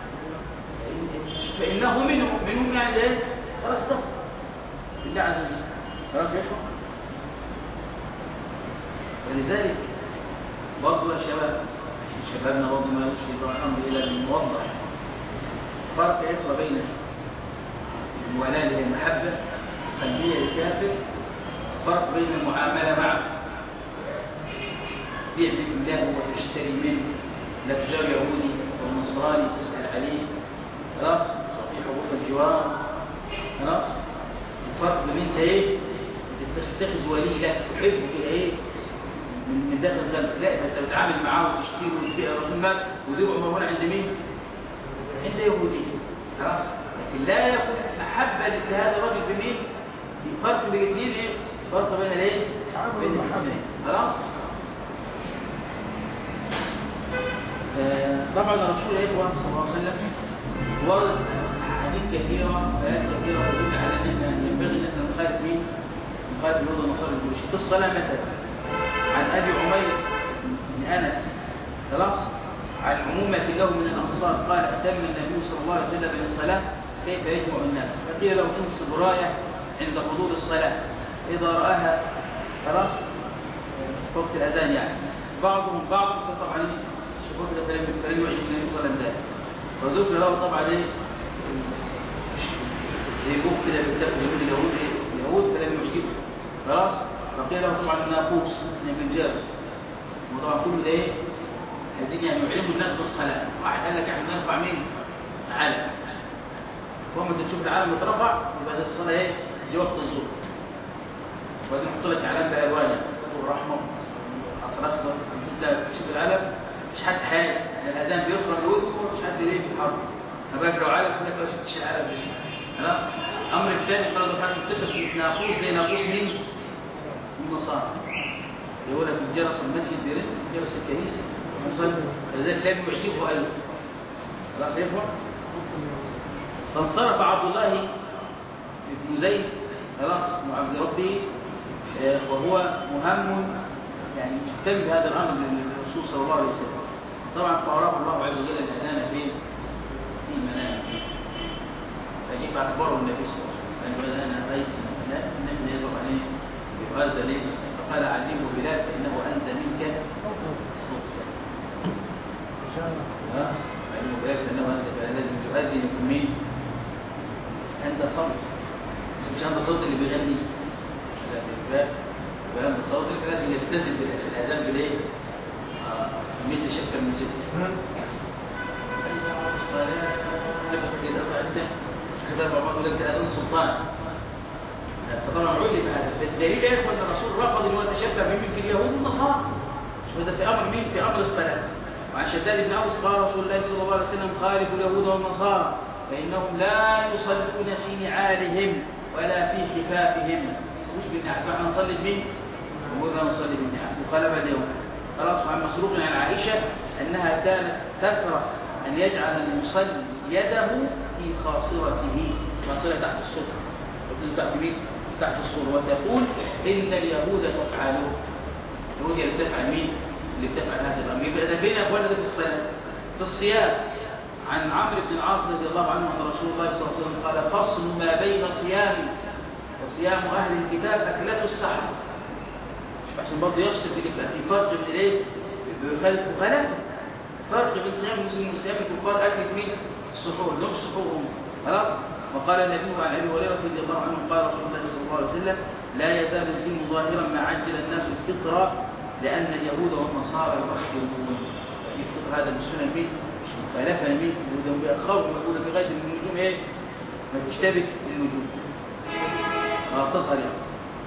فإنه منهم منهم يعني ايه خلاص طب بالله عز وجل خلاص يا اخوان ولذلك برضه يا شباب شبابنا برضه ما يشري الامر الى الموضح فرق يا اخوه بين الموالاه اللي هي المحبه قلبيه للكافر فرق بين المعامله معه تبيع بالله وتشتري منه لا تجار يهودي او نصراني تسال عليه خلاص في حقوق الجوار خلاص الفرق بين انت ايه تتخذ ولي لك تحبه كده ايه من من داخل قلبك لا انت بتتعامل معاه وتشتري وتبيع رسومات ودير عمرون عند مين؟ عند يهودي خلاص لكن لا يكون محبه لهذا الرجل بمين؟ فرق بين الاثنين ايه؟ فرق بين الايه؟ بين الاثنين خلاص آه، طبعا الرسول عليه صلى الله عليه وسلم ورد احاديث كثيره وايات كثيره تدل على ان ينبغي ان احنا نخالف مين؟ نخالف اليهود والنصارى الجيوش في الصلاه مثلا عن ابي عمير بن انس خلاص عن عمومة له من الأنصار قال أتم النبي صلى الله عليه وسلم بالصلاة كيف يجمع الناس فقيل له انصب راية عند حضور الصلاة إذا رآها خلاص في وقت الأذان يعني بعضهم بعض طبعا شافوه كده فلم فلم يعجب النبي صلى الله عليه وسلم ذلك فذكر له طبعا ايه زي بوك كده بيكتب يقول اليهود ايه اليهود فلم يعجبه خلاص فقيل له طبعا الناقوس من جابس وطبعا كل ده ايه عايزين يعني يعلموا الناس بالصلاه واحد قال لك احنا نرفع مين علم فهم انت تشوف العلم اترفع يبقى ده الصلاه ايه دي وقت الظهر وبعدين يحط لك علامه بالوان خطوط احمر اصل اخضر انت تشوف العلم مش حد حاجه الاذان بيخرج ودنه مش حد ليه في الحرب ما بالك لو عارف لك لو شفتش العلم دي خلاص الامر الثاني قالوا ده حاسس تلبس ناقوس زي ناقوس مين النصارى يقول لك الجرس المسجد بيرن جرس الكنيسه مصلي فذلك لم يعجبه ايضا خلاص يفهم فانصرف عبد الله بن زيد خلاص مع عبد ربه آه، وهو مهم يعني مهتم بهذا الامر للرسول صلى الله عليه وسلم طبعا فاراه الله عز وجل الاذان فين؟ في منامه فجيب اخباره النبي صلى الله عليه وسلم قال انا رايت لا النبي يضرب عليه بهذا ليه فقال علمه بلال فانه انت منك صوت خلاص علمه بلال فانه انت فلا لازم تؤذن يكون مين؟ انت صوت بس مش انت صوت اللي بيغني لا بالبال يبقى انت صوت لازم يلتزم في الاذان بالايه؟ ميت شكل من ست الصلاة لبس كده فأنت كتاب الله يقول لك ده أذان سلطان فطبعا علم هذا الدليل يا إخوة أن الرسول رفض أن هو يتشبه بمن في اليهود والنصارى مش هذا في أمر مين في أمر الصلاة وعن شداد بن أوس قال رسول الله صلى الله عليه وسلم خالف اليهود والنصارى فإنهم لا يصلون في نعالهم ولا في خفافهم مش بالنعال فاحنا نصلي بمين؟ وقلنا نصلي بالنعال وخالف اليهود خلاص عن مسروق عن عائشة أنها كانت تكره أن يجعل المصلي يده في خاصرته خاصرة تحت الصورة تحت مين؟ تحت الصورة وتقول إن اليهود تفعله اليهود اللي بتفعل مين؟ اللي بتفعل هذا الأمر يبقى ده فين يا أخوانا ده في الصلاة في الصيام عن عمرو بن العاص رضي الله عنه أن رسول الله صلى الله عليه وسلم قال فصل ما بين صيام وصيام أهل الكتاب أكلة السحر عشان برضه يفصل في يبقى في فرق بين الايه؟ بيخالف مخالفه فرق بين صيام المسلمين وصيام الكفار اكل مين السحور لهم السحور هم خلاص وقال النبي عن ابي هريره رضي الله عنه قال رسول الله صلى الله عليه وسلم لا يزال الدين ظاهرا ما عجل الناس الفطره لان اليهود والنصارى يؤخرون الفطر هذا مسلم به مش مخالفه لمين اليهود بيأخروا يقولوا في غايه النجوم ايه ما تشتبك النجوم اه تظهر يعني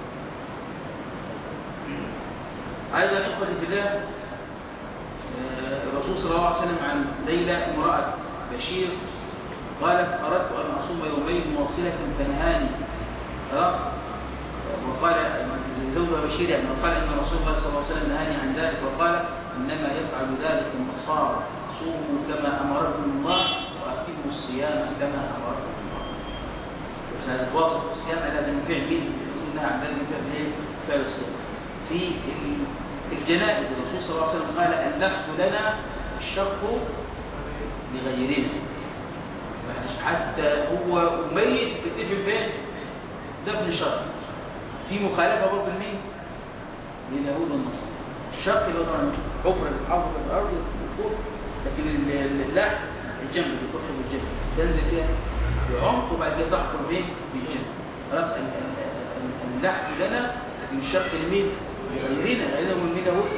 أيضا إخوتي في الله آه، الرسول صلى الله عليه وسلم عن ليلى امرأة بشير قالت أردت أن أصوم يومين مواصلة فنهاني خلاص وقال زوجها بشير يعني وقال إن رسول الله صلى الله عليه وسلم نهاني عن ذلك وقال إنما يفعل ذلك النصارى صوموا كما أمركم الله وأتموا الصيام كما أمركم الله هذا واصف الصيام على هذا من فعل مين؟ إنها عن ذلك فعل إيه؟ فعل الصيام في ال- الجنائز الرسول صلى الله عليه وسلم قال اللحم لنا الشق لغيرنا معلش حتى هو ميت بتدفن فين؟ دفن شرق في مخالفه برضه لمين؟ لليهود والنصارى الشق اللي هو طبعا حفر الحفر في الارض فوق لكن ال- ال- اللحم الجنب بتحفر بالجنب تنزل فيها بعمق وبعد كده تحفر فين؟ بالجنب خلاص ال- ال- ال- اللحم لنا لكن الشق لمين؟ لغيرنا غيرنا من مين هو؟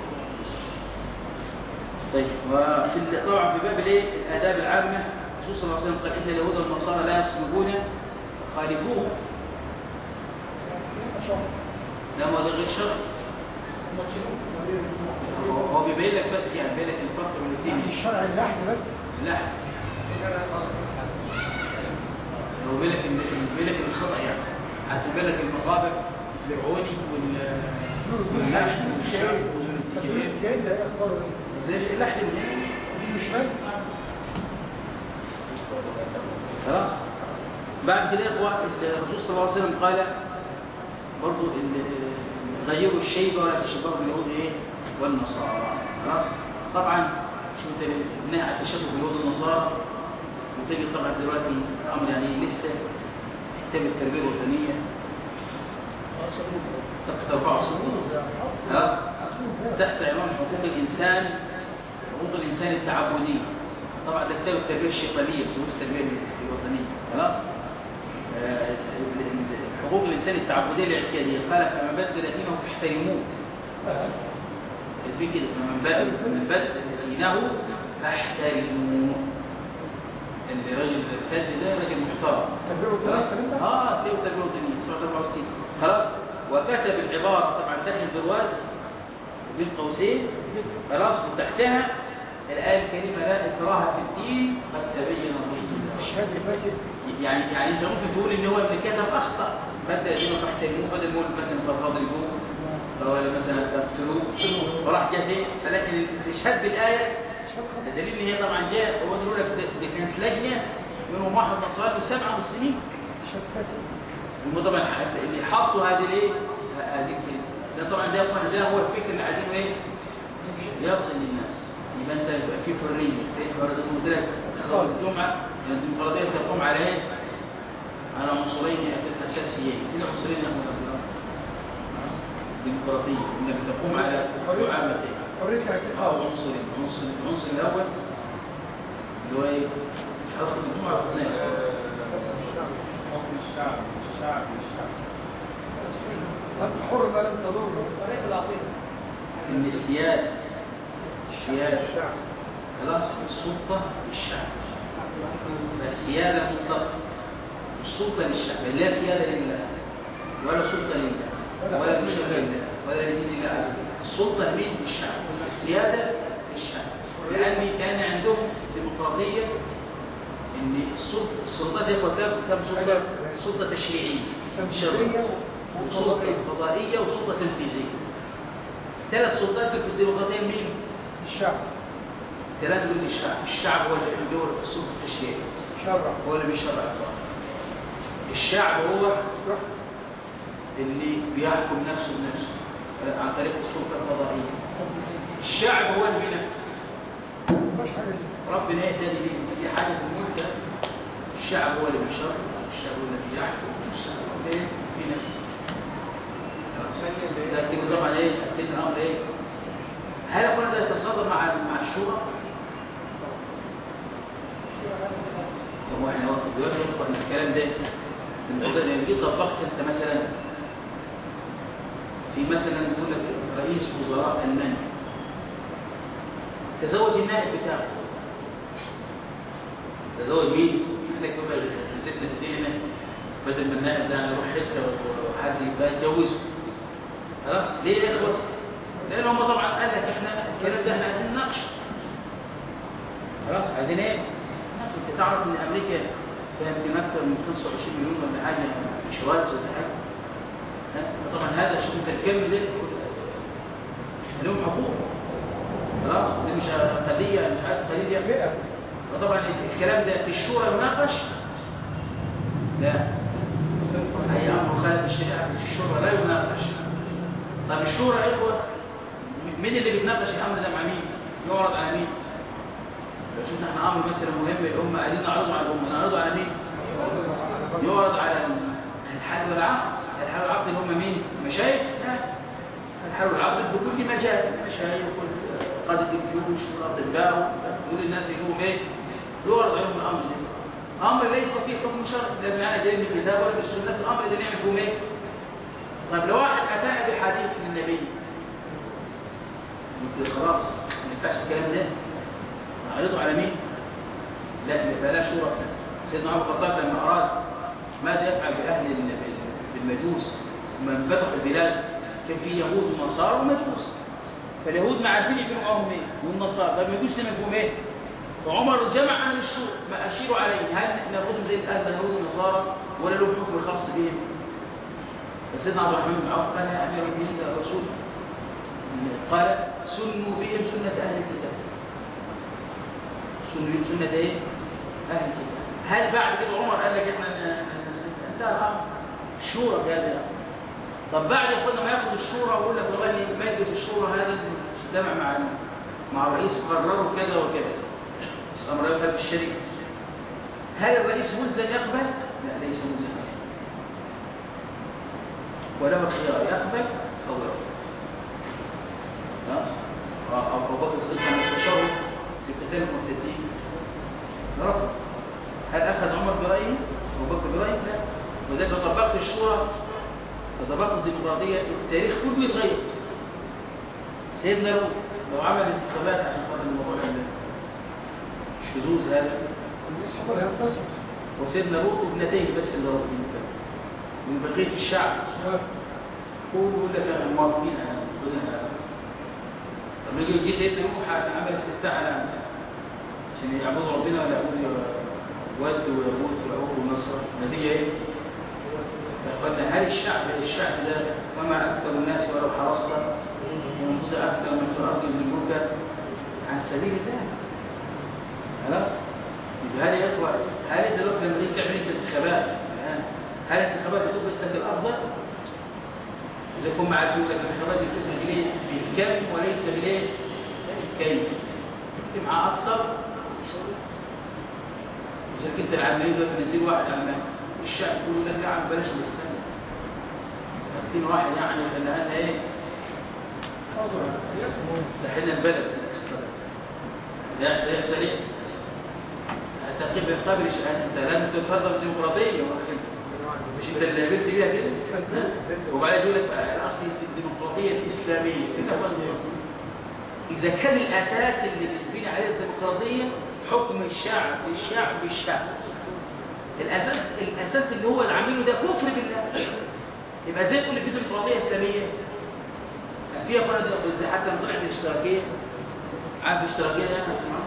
طيب وفي ال- طبعا في باب الايه الاداب العامه الرسول صلى الله عليه وسلم قال ان اليهود والنصارى لا يسلكون فخالفوهم لا ما ده غير شرع هو- هو بيبين لك بس يعني بيبين لك الفرق بين الاثنين الشرع اللحم بس لا هو بيبين لك إن- بيبين لك الخطا يعني حتى بيبين لك المقابل الفرعوني وال واللحم والشعب والاتجاهين جاي ده ايه اخباره ايه؟ زي اللحم مش فاهم خلاص بعد كده يا اخوة الرسول صلى الله عليه وسلم قال برضو ال- غيروا الشيبة ولا تشبهوا باليهود ايه والنصارى خلاص طبعا شوف انت النهي على التشبه باليهود والنصارى وتجد طبعا دلوقتي امر يعني لسه كتاب التربيه الوطنيه صفحه 64 خلاص تحت عنوان حقوق الانسان حقوق الانسان التعبديه طبعا ده كتاب التربيه الشيطانيه دروس التربيه الوطنيه خلاص آه، ال- ال- حقوق الانسان التعبديه الاعتياديه قال فما بدل دينه فاحترموه في كده فمن بدل من بدل دينه فاحترموه اللي راجل ارتد ده راجل محترم تربية وطنية خلاص؟ أحسن أنت؟ اه تلاقيه تربيه وطنيه صفحه 64 خلاص وكتب العباره طبعا داخل برواز بين قوسين خلاص وتحتها الايه الكريمه لا اكراه في الدين قد تبين الرشد من الغي. الشهاد الفاسد يعني يعني انت ممكن تقول ان هو اللي كتب اخطا بدل انه فاحترموه بدل ما يقول مثلا فاضربوه ولا مثلا تقتلوه وراح جه فين لكن الاستشهاد بالايه شهاد خطأ الدليل ان هي طبعا جاء هو يقول لك ده ده كانت لجنه منهم واحد نصراني وسبعه مسلمين شهاد فاسد هم طبعا اللي حطوا هذه الايه هذه الكلمه ده طبعا ده يا اخوانا ده هو الفكر اللي عايزينه ايه يصل للناس يبقى انت يبقى في حريه في حريه المدرك خطاب الجمعه لان الديمقراطيه تقوم على ايه على عنصرين اساسيين ايه العنصرين يا اخوانا الديمقراطيه انك تقوم على دعامتين حرية او الاعتقاد عنصرين عنصر العنصر الاول اللي هو ايه حركه الجمعه واثنين حكم الشعب الشعب الشعب أنت حر ما لم تضر ان السياده السياده الشعب خلاص السلطه للشعب السياده مطلقه السلطه للشعب لا سياده لله ولا سلطه لله ولا لشرع الله ولا لدين الله عز وجل السلطه لمين للشعب السياده للشعب لان كان عندهم ديمقراطيه ان السلطه السلطات يا اخوه كم كم سلطه سلطه تشريعيه تنفيذية وسلطه وقضائية. قضائيه وسلطه تنفيذيه ثلاث سلطات في الديمقراطيه مين الشعب ثلاثة دول الشعب الشعب هو اللي عنده السلطة التشريعية شرع هو اللي بيشرع القانون الشعب هو روح اللي بيحكم نفسه بنفسه عن طريق السلطة القضائية الشعب هو اللي بينفذ مش حاجة دي ربنا يهتدي بيه دي حاجة في الملك ده. الشعب هو اللي بيشرع الشعب هو اللي بيحكم الشعب هو اللي بينفذ لكن طبعا ايه لكن الامر ايه هل هو ده يتصادم مع مع الشورى الكلام ده الموضوع لما جيت طبقت انت مثلا في مثلا يقول لك رئيس وزراء المانيا تزوج النائب بتاعه تزوج مين؟ احنا كده زدنا ايدينا بدل ما النائب ده نروح حته وحد يبقى يتجوزه خلاص ليه يا اخوه؟ لان هم طبعا قال لك احنا الكلام ده احنا عايزين نناقشه خلاص عايزين ايه؟ انت تعرف ان امريكا فيها يمكن اكثر من 25 مليون ولا حاجه شواذ ولا حاجه ها؟ طبعا هذا شوف انت الكم ده لهم حقوق خلاص دي مش قضيه مش عارف قضيه مئة وطبعا الكلام ده في الشورى يناقش لا اي امر خالف الشريعه في الشورى لا يناقش طب الشورى يا اخوه مين اللي بيتناقش الامر ده مع مين يعرض على مين لو شفنا احنا امر مثلا مهم الامه عايزين نعرضه على الامه نعرضه على مين يعرض على الحل والعقد الحل والعقد اللي هم مين مشايخ لا الحل والعقد في كل مجال مشايخ قادة الجيوش والاطباء دول الناس يقوموا ايه يعرض عليهم الامر ده امر ليس فيه حكم شرعي لا معانا دين من الكتاب ولا من السنه الامر ده نعمل فيهم ايه طيب لو واحد اتى بحديث من النبي يقول خلاص ما ينفعش الكلام ده نعرضه على مين لا فلا شورى سيدنا عمر الخطاب لما اراد ماذا يفعل باهل ال- بالمجوس من فتح البلاد كان في يهود ونصارى ومجوس فاليهود ما عارفين يكونوا معاهم ايه والنصارى طب المجوس لما يكونوا ايه فعمر جمع اهل الشورى ما اشيروا عليه هل ناخذهم زي اهل اليهود والنصارى ولا لهم حكم خاص بهم فسيدنا عبد الرحمن بن عوف قال يا امير المؤمنين يا رسول قال سنوا بهم سنه اهل الكتاب سنوا بهم سنه ايه اهل الكتاب هل بعد كده عمر قال لك احنا ن- ن- انتهى الامر الشورى في هذا الامر طب بعد يا اخوانا ما ياخد الشورى ويقول لك والله مجلس الشورى هذا اجتمع مع مع الرئيس قرروا كذا وكذا بس امر يفهم في الشركه هل الرئيس ملزم يقبل؟ لا ليس ملزم وله الخيار يقبل او يرفض خلاص آه، ابو بكر الصديق لما استشاره في قتال المرتدين رفض هل اخذ عمر برايه؟ ابو بكر برايه؟ لا وذلك لو طبقت الشورى وطبقت الديمقراطيه التاريخ كله يتغير سيدنا لوط لو عمل انتخابات عشان خاطر الموضوع ال- الشذوذ هذا الصبر ينتصر وسيدنا لوط وابنتيه بس اللي رافضين كده من بقيه الشعب هو يقول لك انا موافقين انا كلنا طب يجي يجي سيدنا نوح عمل استفتاء على عشان يعبدوا ربنا ولا يعبدوا ود ويغوث ويعوق ونصر النتيجه ايه؟ فقلنا هل الشعب الشعب ده وما اكثر الناس ولو حرصت ومنتظر اكثر من في الارض يضلوك عن سبيل الله خلاص يبقى هل يا اخوه هل انت دلوقتي لما تيجي تعمل انت انتخابات الان هل الانتخابات بتفرز لك الافضل؟ اذا كنا عارفين لك الانتخابات دي بتفرز ليه بالكم وليس بالايه؟ بالكيف تكتب مع اكثر اذا كنت العلمانيين دول تنزل واحد علماني الشعب يقول لك يا عم بلاش نستنى هاتين واحد يعني خلاها لنا ايه؟ دحين البلد يحصل يحصل ايه؟ هتقيم بالقبل انت لازم تفرض الديمقراطيه مش انت اللي قبلت بيها كده ها؟ وبعدين يقول لك الاصل الديمقراطيه الاسلاميه كده هو الديمقراطية. اذا كان الاساس اللي بتبني عليه الديمقراطيه حكم الشعب الشعب الشعب الاساس الاساس اللي هو اللي عامله ده كفر بالله يبقى زي تقول في ديمقراطيه اسلاميه فيها فرد زي حتى لما طلعت الاشتراكيه عارف الاشتراكيه ده اسمها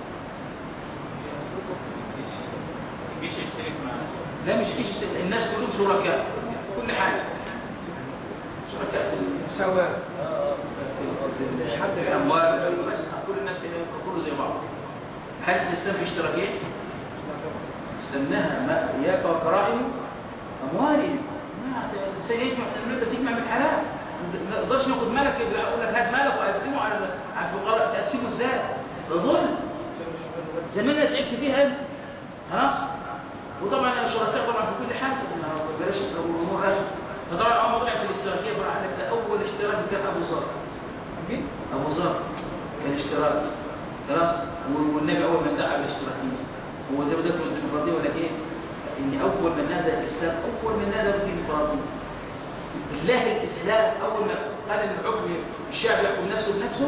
الجيش يشترك معاه لا مش كيش الناس كلهم شركاء كل حاجه شركاء في ال- سواء في ال- في ال- في الاموال بس كل الناس كله زي بعض هل الاسلام في اشتراكيه؟ استناها ما اياك وكرائم اموالهم ما الانسان يجمع بس يجمع من حلال ما نقدرش ناخد مالك اقول لك هات مالك واقسمه على على الفقراء تقسمه ازاي؟ ده ظلم زمان تعبت فيها انت خلاص وطبعا الشركاء طبعا في كل حاجه ما بلاش الامور راشد فطبعا اول ما طلع في الاشتراكيه طلع لك ده اول اشتراك كان ابو ذر ابو ذر كان اشتراك خلاص والنبي اول ما دعا بالاشتراكيه هو زي ما قلت الديمقراطيه ولا ايه ان اول من نادى الاسلام اول من نادى بالديمقراطيه بالله الاسلام اول ما قال ان الحكم الشعب يحكم نفسه بنفسه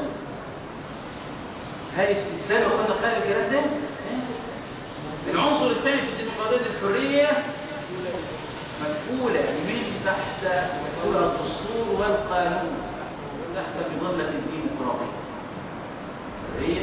هل الاسلام هو اللي قال الكلام ده؟ العنصر الثاني في الديمقراطيه الحريه مدخولة من تحت مدخولة الدستور والقانون تحت مظلة الديمقراطية هي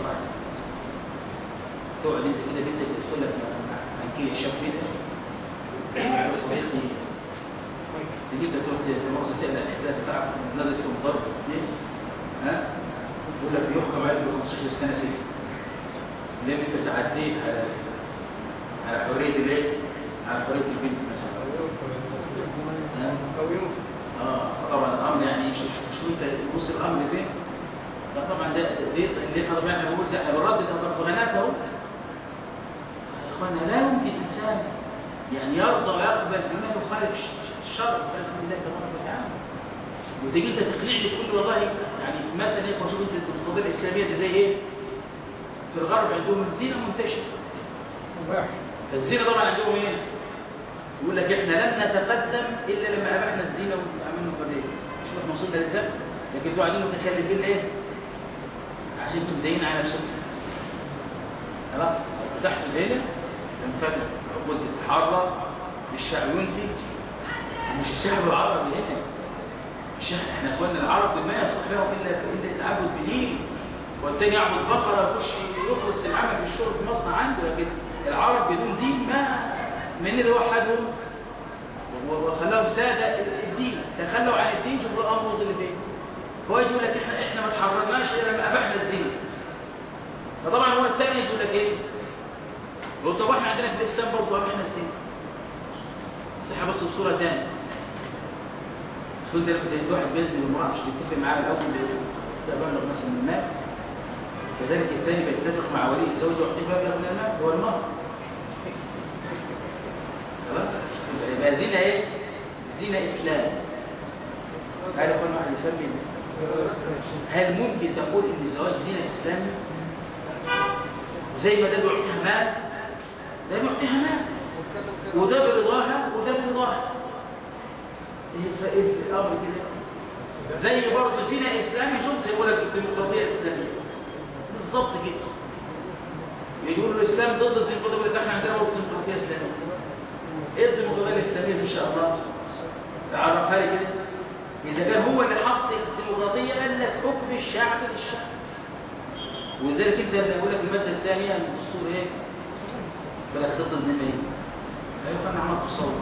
تقعد انت كده بنتك تدخل لك ملكية الشاب كده صديقي تجيب لك تروح في مصر تقلع الحساب بتاعك نازل في مضرب اثنين ها يقول لك يحكم عليك ب 15 سنة سجن ليه انت تعديت على على حرية الايه؟ على حرية البنت مثلا أو ينفق اه طبعا الامر يعني شوف شوف انت بص الامر فين فطبعا ده دي اللي احنا طبعا بنقول ده احنا بنردد البرهانات اهو يا اخوانا لا يمكن انسان يعني يرضى ويقبل بما يخالف الشرع بإذن الله تبارك وتعالى وتيجي انت تقنع لي تقول لي والله يعني مثلا ايه شوف انت القضيه الاسلاميه دي زي ايه؟ في الغرب عندهم الزنا منتشر مباح فالزنا طبعا عندهم ايه؟ يقول لك احنا لن نتقدم الا لما ابحنا الزنا وعملنا القضيه شوف احنا وصلنا لازاي لكن انتوا قاعدين متخلفين ليه؟ عشان انتوا مدين على نفسكم خلاص فتحتوا زينا تنفتح عقود تتحرر الشعب ينتج مش الشعب العربي هنا الشعب احنا اخواننا العرب ما يصح لهم الا الا التعبد بدين والتاني يعبد بقره يخش يخلص العمل في الشغل في مصنع عنده لكن العرب بدون دين ما من اللي وحدهم وخلاهم سادة الدين تخلوا عن الدين شوفوا الأمر وصل لفين هو يقول لك احنا احنا ما تحررناش الا لما ابحنا الزنا فطبعا هو الثاني يقول لك ايه يقول طب احنا عندنا في الاسلام برضه ابحنا الزنا صح بص بصوره ثانيه شو انت لما واحد بيزني بالمرأة مش بيتفق معاه الاول تبلغ مثلا من المال كذلك الثاني بيتفق مع ولي الزوج واحتفال من المال هو المهر خلاص يبقى زنا ايه زنا اسلام هل يقول واحد يسمي هل ممكن تقول ان الزواج زنا اسلامي زي ما ده بيعطيها مال ده بيعطيها مال وده برضاها وده برضاها ايه ايه الامر كده زي برضه زنا اسلامي شوف زي يقول لك الديمقراطيه الاسلاميه بالظبط كده يقولوا الاسلام ضد الديمقراطيه يقول لك احنا عندنا برضه ديمقراطيه اسلاميه ايه الديمقراطيه الاسلاميه ان شاء الله تعرفها لي كده اذا كان هو اللي حط الديمقراطيه قال لك حكم الشعب للشعب ولذلك انت لما يقول لك الماده الثانيه من الدستور ايه بلا خطه الزماليه ايوه انا عملت تصور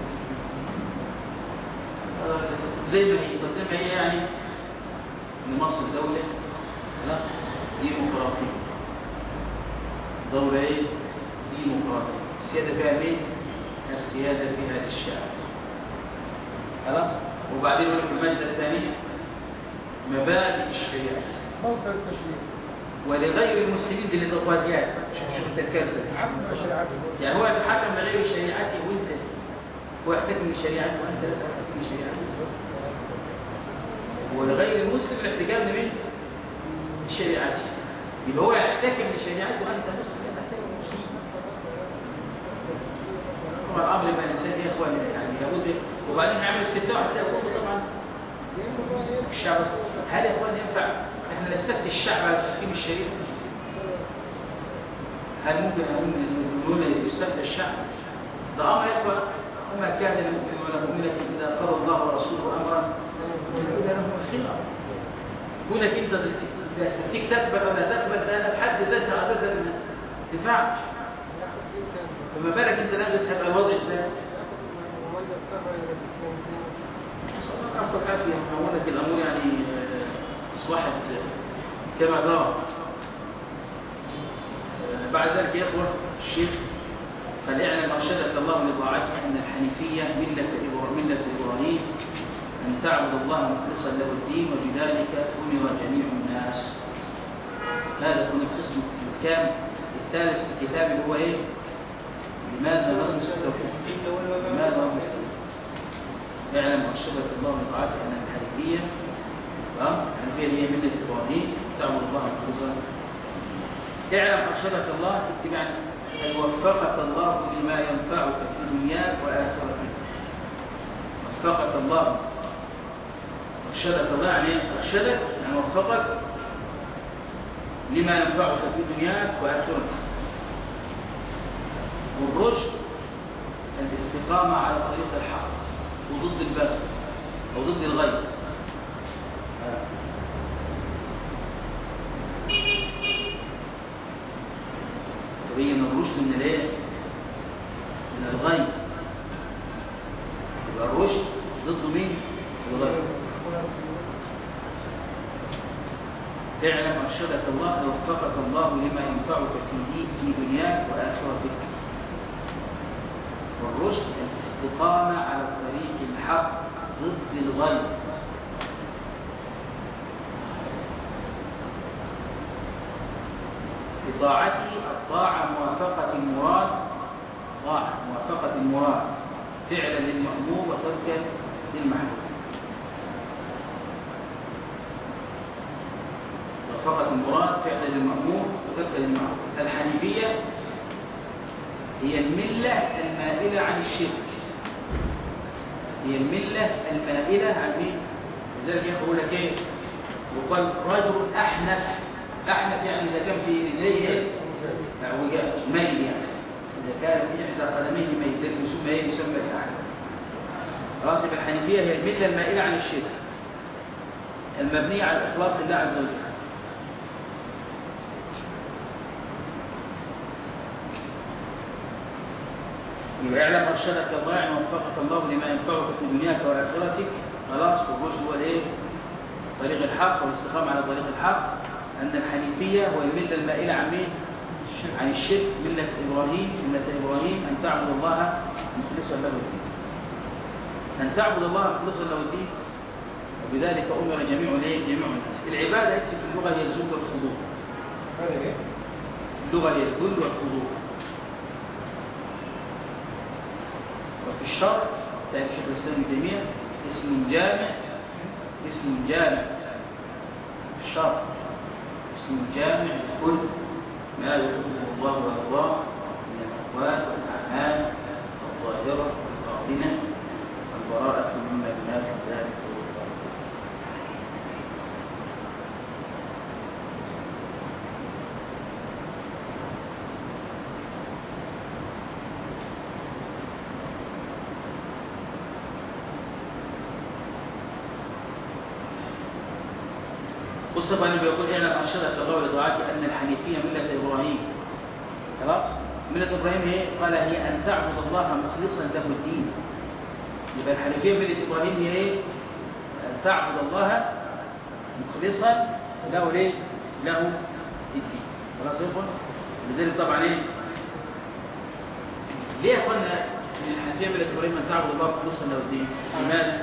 زي ما هي طب زي ما هي يعني ان مصر دوله خلاص ديمقراطيه دوله ايه ديمقراطيه السياده فيها مين السياده فيها للشعب خلاص وبعدين يقول لك الماده الثانيه مبادئ الشريعه موقع التشريع ولغير المسلمين دي للإخواتيات شوف شوف التكاسل عبد شريعته يعني هو يتحكم لغير شريعته وانت هو يحتكم لشريعته وانت لا تحتكم لشريعته ولغير المسلم الاحتكام لمين؟ لشريعته يبقى هو يحتكم لشريعته وانت مسلم لا تحتكم لشريعته هو الامر يبقى الانسان يا اخوان يعني لابد وبعدين هيعمل استفتاء هتلاقي كله طبعا الشعب هل يا اخوان ينفع احنا نستفتي الشعب على تحكيم الشريعه هل ممكن نقول يستفتي الشعب ده امر يا اخوان وما كان المؤمن ولا مؤمنة إذا قضى الله ورسوله أمرا إلا لهم الخيرة كونك أنت إذا استفتيك تقبل ولا تقبل ده بحد ذاتها أساسا ما تنفعش فما بالك أنت لازم تبقى الوضع إزاي صلى الله عليه العافية معونة الأمور يعني آه، أصبحت آه، كما ذرى آه، بعد ذلك يا إخوة الشيخ فليعلم أرشدك الله لطاعته أن الحنيفية ملة إبرا- ملة إبراهيم أن تعبد الله مخلصا له الدين وبذلك أمر جميع الناس هذا كان القسم الكام الثالث في الكتاب اللي هو إيه؟ لماذا نرمس التوحيد؟ لماذا نرمس التوحيد؟ اعلم أرشدك الله لطاعته أن الحنيفية أه؟ الحنيفية هي ملة إبراهيم تعبد الله مخلصا اعلم أرشدك الله اتباع أي وفقك الله لما ينفعك في دنياك وآخرتك وفقك الله أرشدك الله يعني أرشدك يعني وفقك لما ينفعك في دنياك وآخرتك والرشد الاستقامة على طريق الحق وضد البغي أو ضد الغي تبين الرشد من الايه؟ من الغي يبقى الرشد ضد مين؟ الغي اعلم أرشدك الله وفقك الله لما ينفعك في دين في دنياك وآخرتك والرشد الاستقامة على طريق الحق ضد الغي بطاعته الطاعة موافقة المراد طاعة موافقة المراد فعلا للمأمور وتركا للمحبوب موافقة المراد فعلا للمأمور وتركا للمحبوب الحنيفية هي الملة المائلة عن الشرك هي الملة المائلة عن مين؟ لذلك يقول لك ايه؟ يقال رجل أحنف أحنف يعني إذا كان في رجليه اعوجاج ميل يعني إذا كان في إحدى قدميه ميل ذلك يسمى إيه؟ يسمى الأحنف خلاص يبقى الحنيفية هي الملة المائلة عن الشرك المبنية على الإخلاص لله عز وجل يبقى اعلم ارشدك الله يعني وفقك الله لما ينفعك في دنياك واخرتك خلاص والرشد هو الايه؟ طريق الحق والاستقامه على طريق الحق ان الحنيفيه هو المله المائله عن مين؟ عن الشرك مله ابراهيم مله ابراهيم ان تعبد الله مخلصا له الدين ان تعبد الله مخلصا له الدين وبذلك امر جميع الايه؟ جميع الناس العباده في اللغه هي الذل والخضوع هذا ايه؟ اللغه هي الذل والخضوع وفي الشرع تلاقي شيخ الاسلام ابن تيميه اسم جامع اسم جامع في الشرع اسم جامع لكل ما يحبه الله ويرضاه من الاقوال والاعمال الظاهره والباطنه والبراءه مما ينافي ذلك والباطل مصطفى النبي يقول اعلم ارشدك الله لطاعته ان الحنيفيه مله ابراهيم خلاص مله ابراهيم هي قال هي ان تعبد الله مخلصا له الدين يبقى الحنيفيه مله ابراهيم هي ايه ان تعبد الله مخلصا له ليه له الدين خلاص يا اخوان لذلك طبعا ايه ليه يا اخوانا ان الحنيفيه مله ابراهيم ان تعبد الله مخلصا له الدين لماذا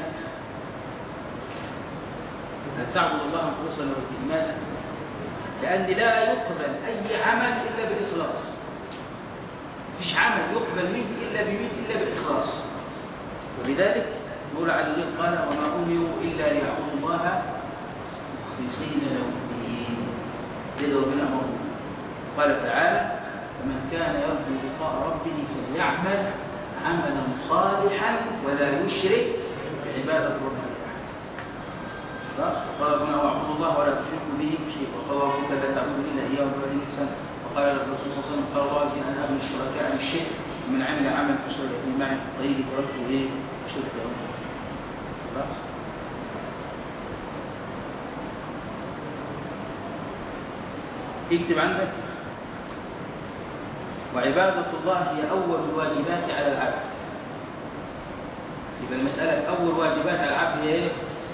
أن تعبد الله مخلصا له الدين لماذا؟ لأن لا يقبل أي عمل إلا بالإخلاص مفيش عمل يقبل منه إلا بمين إلا بالإخلاص ولذلك مولى عز وجل قال وما أمروا إلا ليعبدوا الله مخلصين له الدين كده ربنا أمره قال تعالى فمن كان يرجو لقاء ربه فليعمل عملا صالحا ولا يشرك بعبادة ربه خلاص وقال ربنا واعبدوا الله ولا تشركوا به شيئا وقال ربك لا تعبدوا الا اياه وبالوالدين احسانا وقال الرسول صلى الله عليه وسلم قال الله عز وجل ان اغني الشركاء عن الشرك من عمل عمل اشرك به معي طريق تركته ايه شرك له خلاص اكتب عندك وعبادة الله هي أول الواجبات على العبد يبقى المسألة أول واجبات على العبد هي إيه؟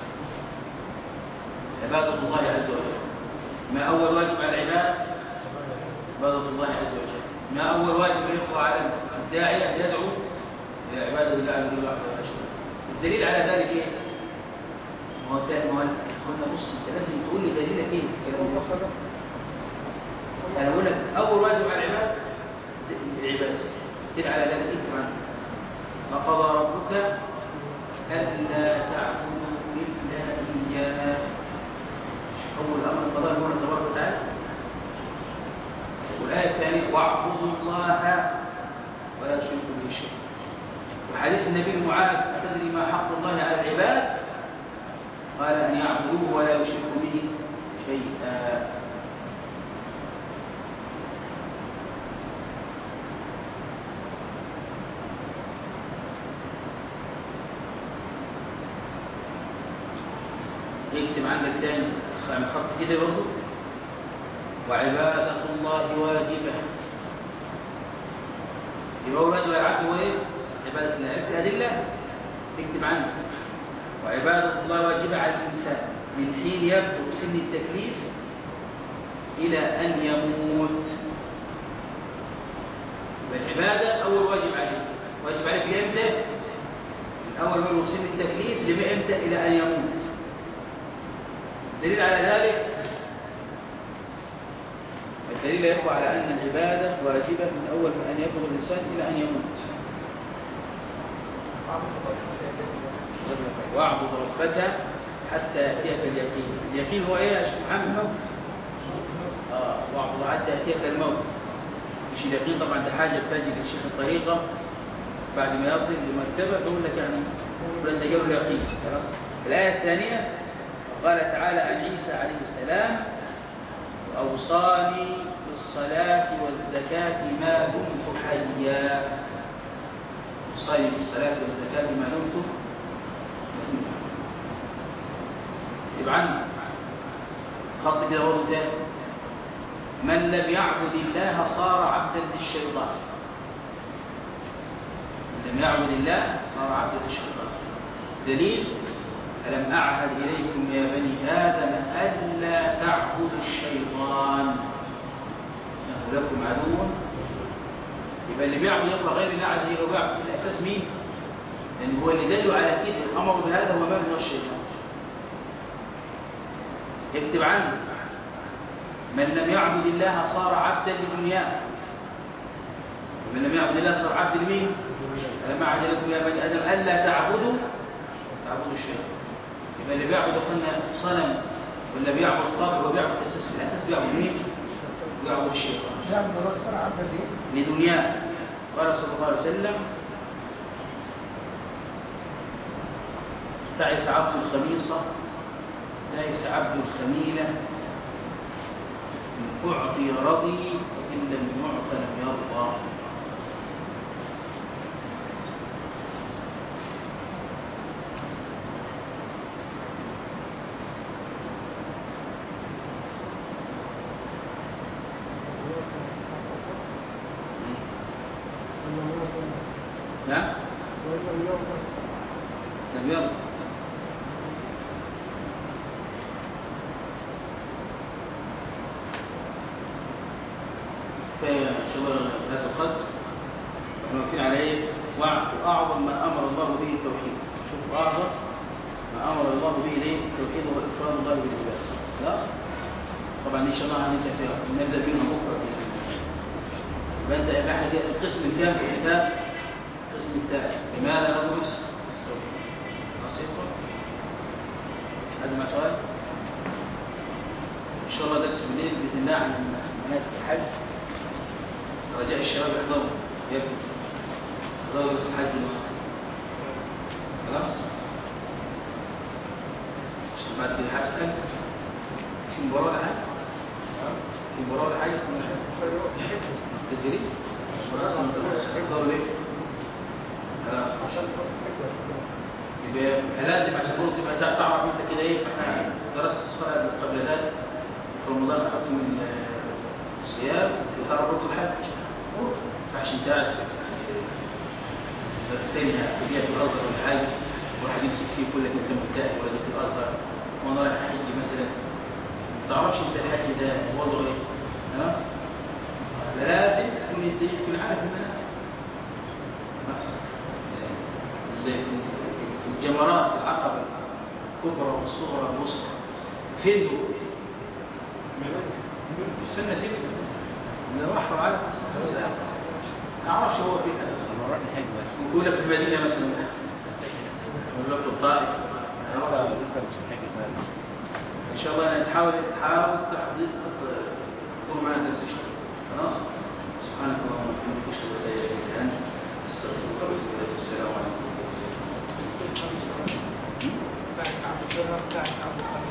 عبادة الله عز وجل ما أول واجب على العباد عبادة الله عز وجل ما أول واجب يقوى على الداعية يدعو إلى عبادة الله عز وجل وحده لا شريك له. الدليل على ذلك إيه؟ ما هو ما هو قلنا بص أنت لازم تقول لي دليلك إيه؟ الكلام ده. أنا بقول لك أول واجب على العباد العبادة دليل على ذلك اكتب عنه وقضى ربك ألا تعبدوا إلا إياه أول أمر القضاء هو تبارك وتعالى والآية الثانية واعبدوا الله ولا تشركوا به شيئا وحديث النبي المعاذ أتدري ما حق الله على العباد قال أن يعبدوه ولا يشركوا به شيئا اكتب عندك تاني اعمل خط كده برضه وعبادة الله واجبة يبقى هو واجب العبد هو ايه؟ عبادة الله عرفت الأدلة اكتب عندك وعبادة الله واجبة على الإنسان من حين يبلغ سن التكليف إلى أن يموت والعبادة أول واجب عليه واجب عليك لإمتى؟ من أول ما يبلغ سن التكليف لإمتى إلى أن يموت دليل على ذلك الدليل يقوى على أن العبادة واجبة من أول ما أن يبلغ الإنسان إلى أن يموت واعبد ربك حتى يأتيك اليقين اليقين هو إيه يا شيخ محمد؟ آه واعبد حتى يأتيك الموت مش اليقين طبعا ده حاجة بتجي للشيخ الطريقة بعد ما يصل لمكتبة يقول لك يعني بس جاب اليقين خلاص الآية الثانية قال تعالى عن عيسى عليه السلام أوصاني بالصلاة والزكاة ما دمت حيا أوصاني بالصلاة والزكاة ما دمت يبقى عندي خط كده برضه تاني من لم يعبد الله صار عبدا للشيطان من لم يعبد الله صار عبدا للشيطان دليل ألم أعهد إليكم يا بني آدم ألا تعبدوا الشيطان إنه لكم عدو يبقى اللي بيعبد يقرأ غير الله عز وجل وبيعبد في الأساس مين؟ لأن هو اللي دل على كده الأمر بهذا هو من هو الشيطان اكتب عنه من لم يعبد الله صار عبدا لدنياه ومن لم يعبد الله صار عبد لمين؟ ألم أعهد إليكم يا بني آدم ألا تعبدوا تعبدوا الشيطان يبقى اللي بيعبد قلنا صنم ولا بيعبد قبر وبيعبد اساس الاساس بيعبد مين؟ بيعبد الشيطان يعبد الله صار عبدا ليه؟ لدنياه قال صلى الله عليه وسلم تعس عبد الخميصة تعس عبد الخميلة إن أعطي رضي وإن لم يعط لم يرضى نعم لم يرضى فشغل ذات القدر احنا واقفين على ايه؟ وعد اعظم ما امر الله به التوحيد شوف اعظم ما امر الله به الايه؟ التوحيد هو افراد الله بالعباد خلاص؟ طبعا ان شاء الله هنبدا فيها نبدا بيهم بكره باذن الله يبقى انت يبقى احنا كده القسم الكام في الكتاب؟ القسم الثالث لماذا ندرس؟ خلاص يدخل؟ حد مع سؤال؟ ان شاء الله درس بالليل باذن الله عن مناسك الحج رجاء الشباب يحضروا يبدو يحضروا درس الحج النهارده خلاص عشان بعد كده هسأل في مباراة ولا حاجة؟ في مباراة ولا حاجة؟ تسجيلي؟ خلاص تحضروا ليه؟ خلاص يبقى لازم عشان برضه تبقى تعرف انت كده ايه احنا درست الصلاه قبل ذلك في رمضان اخذت من الصيام وتعرف برضه الحج عشان تعرف تانيها كلية في الازهر ولا حاجه واحد يمسك فيه يقول لك انت مبتدئ ولا في الازهر وانا رايح احج مثلا ما تعرفش انت الحج ده وضعه ايه خلاص فلازم تكون انت تكون عارف المناسك الجمرات العقبة الكبرى والصغرى والوسطى فين دول؟ استنى سيبك من بحر عارف ما اعرفش هو فين اساسا مرات الحج بس يقول لك في المدينه مثلا ولا في الطائف لسه لسه مش الحج اسمها ان شاء الله نحاول تحاول تحضير دور معنا درس الشهر خلاص سبحانك اللهم وبحمدك اشهد ان لا اله الا انت استغفرك واتوب اليك السلام عليكم بتاعت عبد الرحمن بتاعت عبد الخالق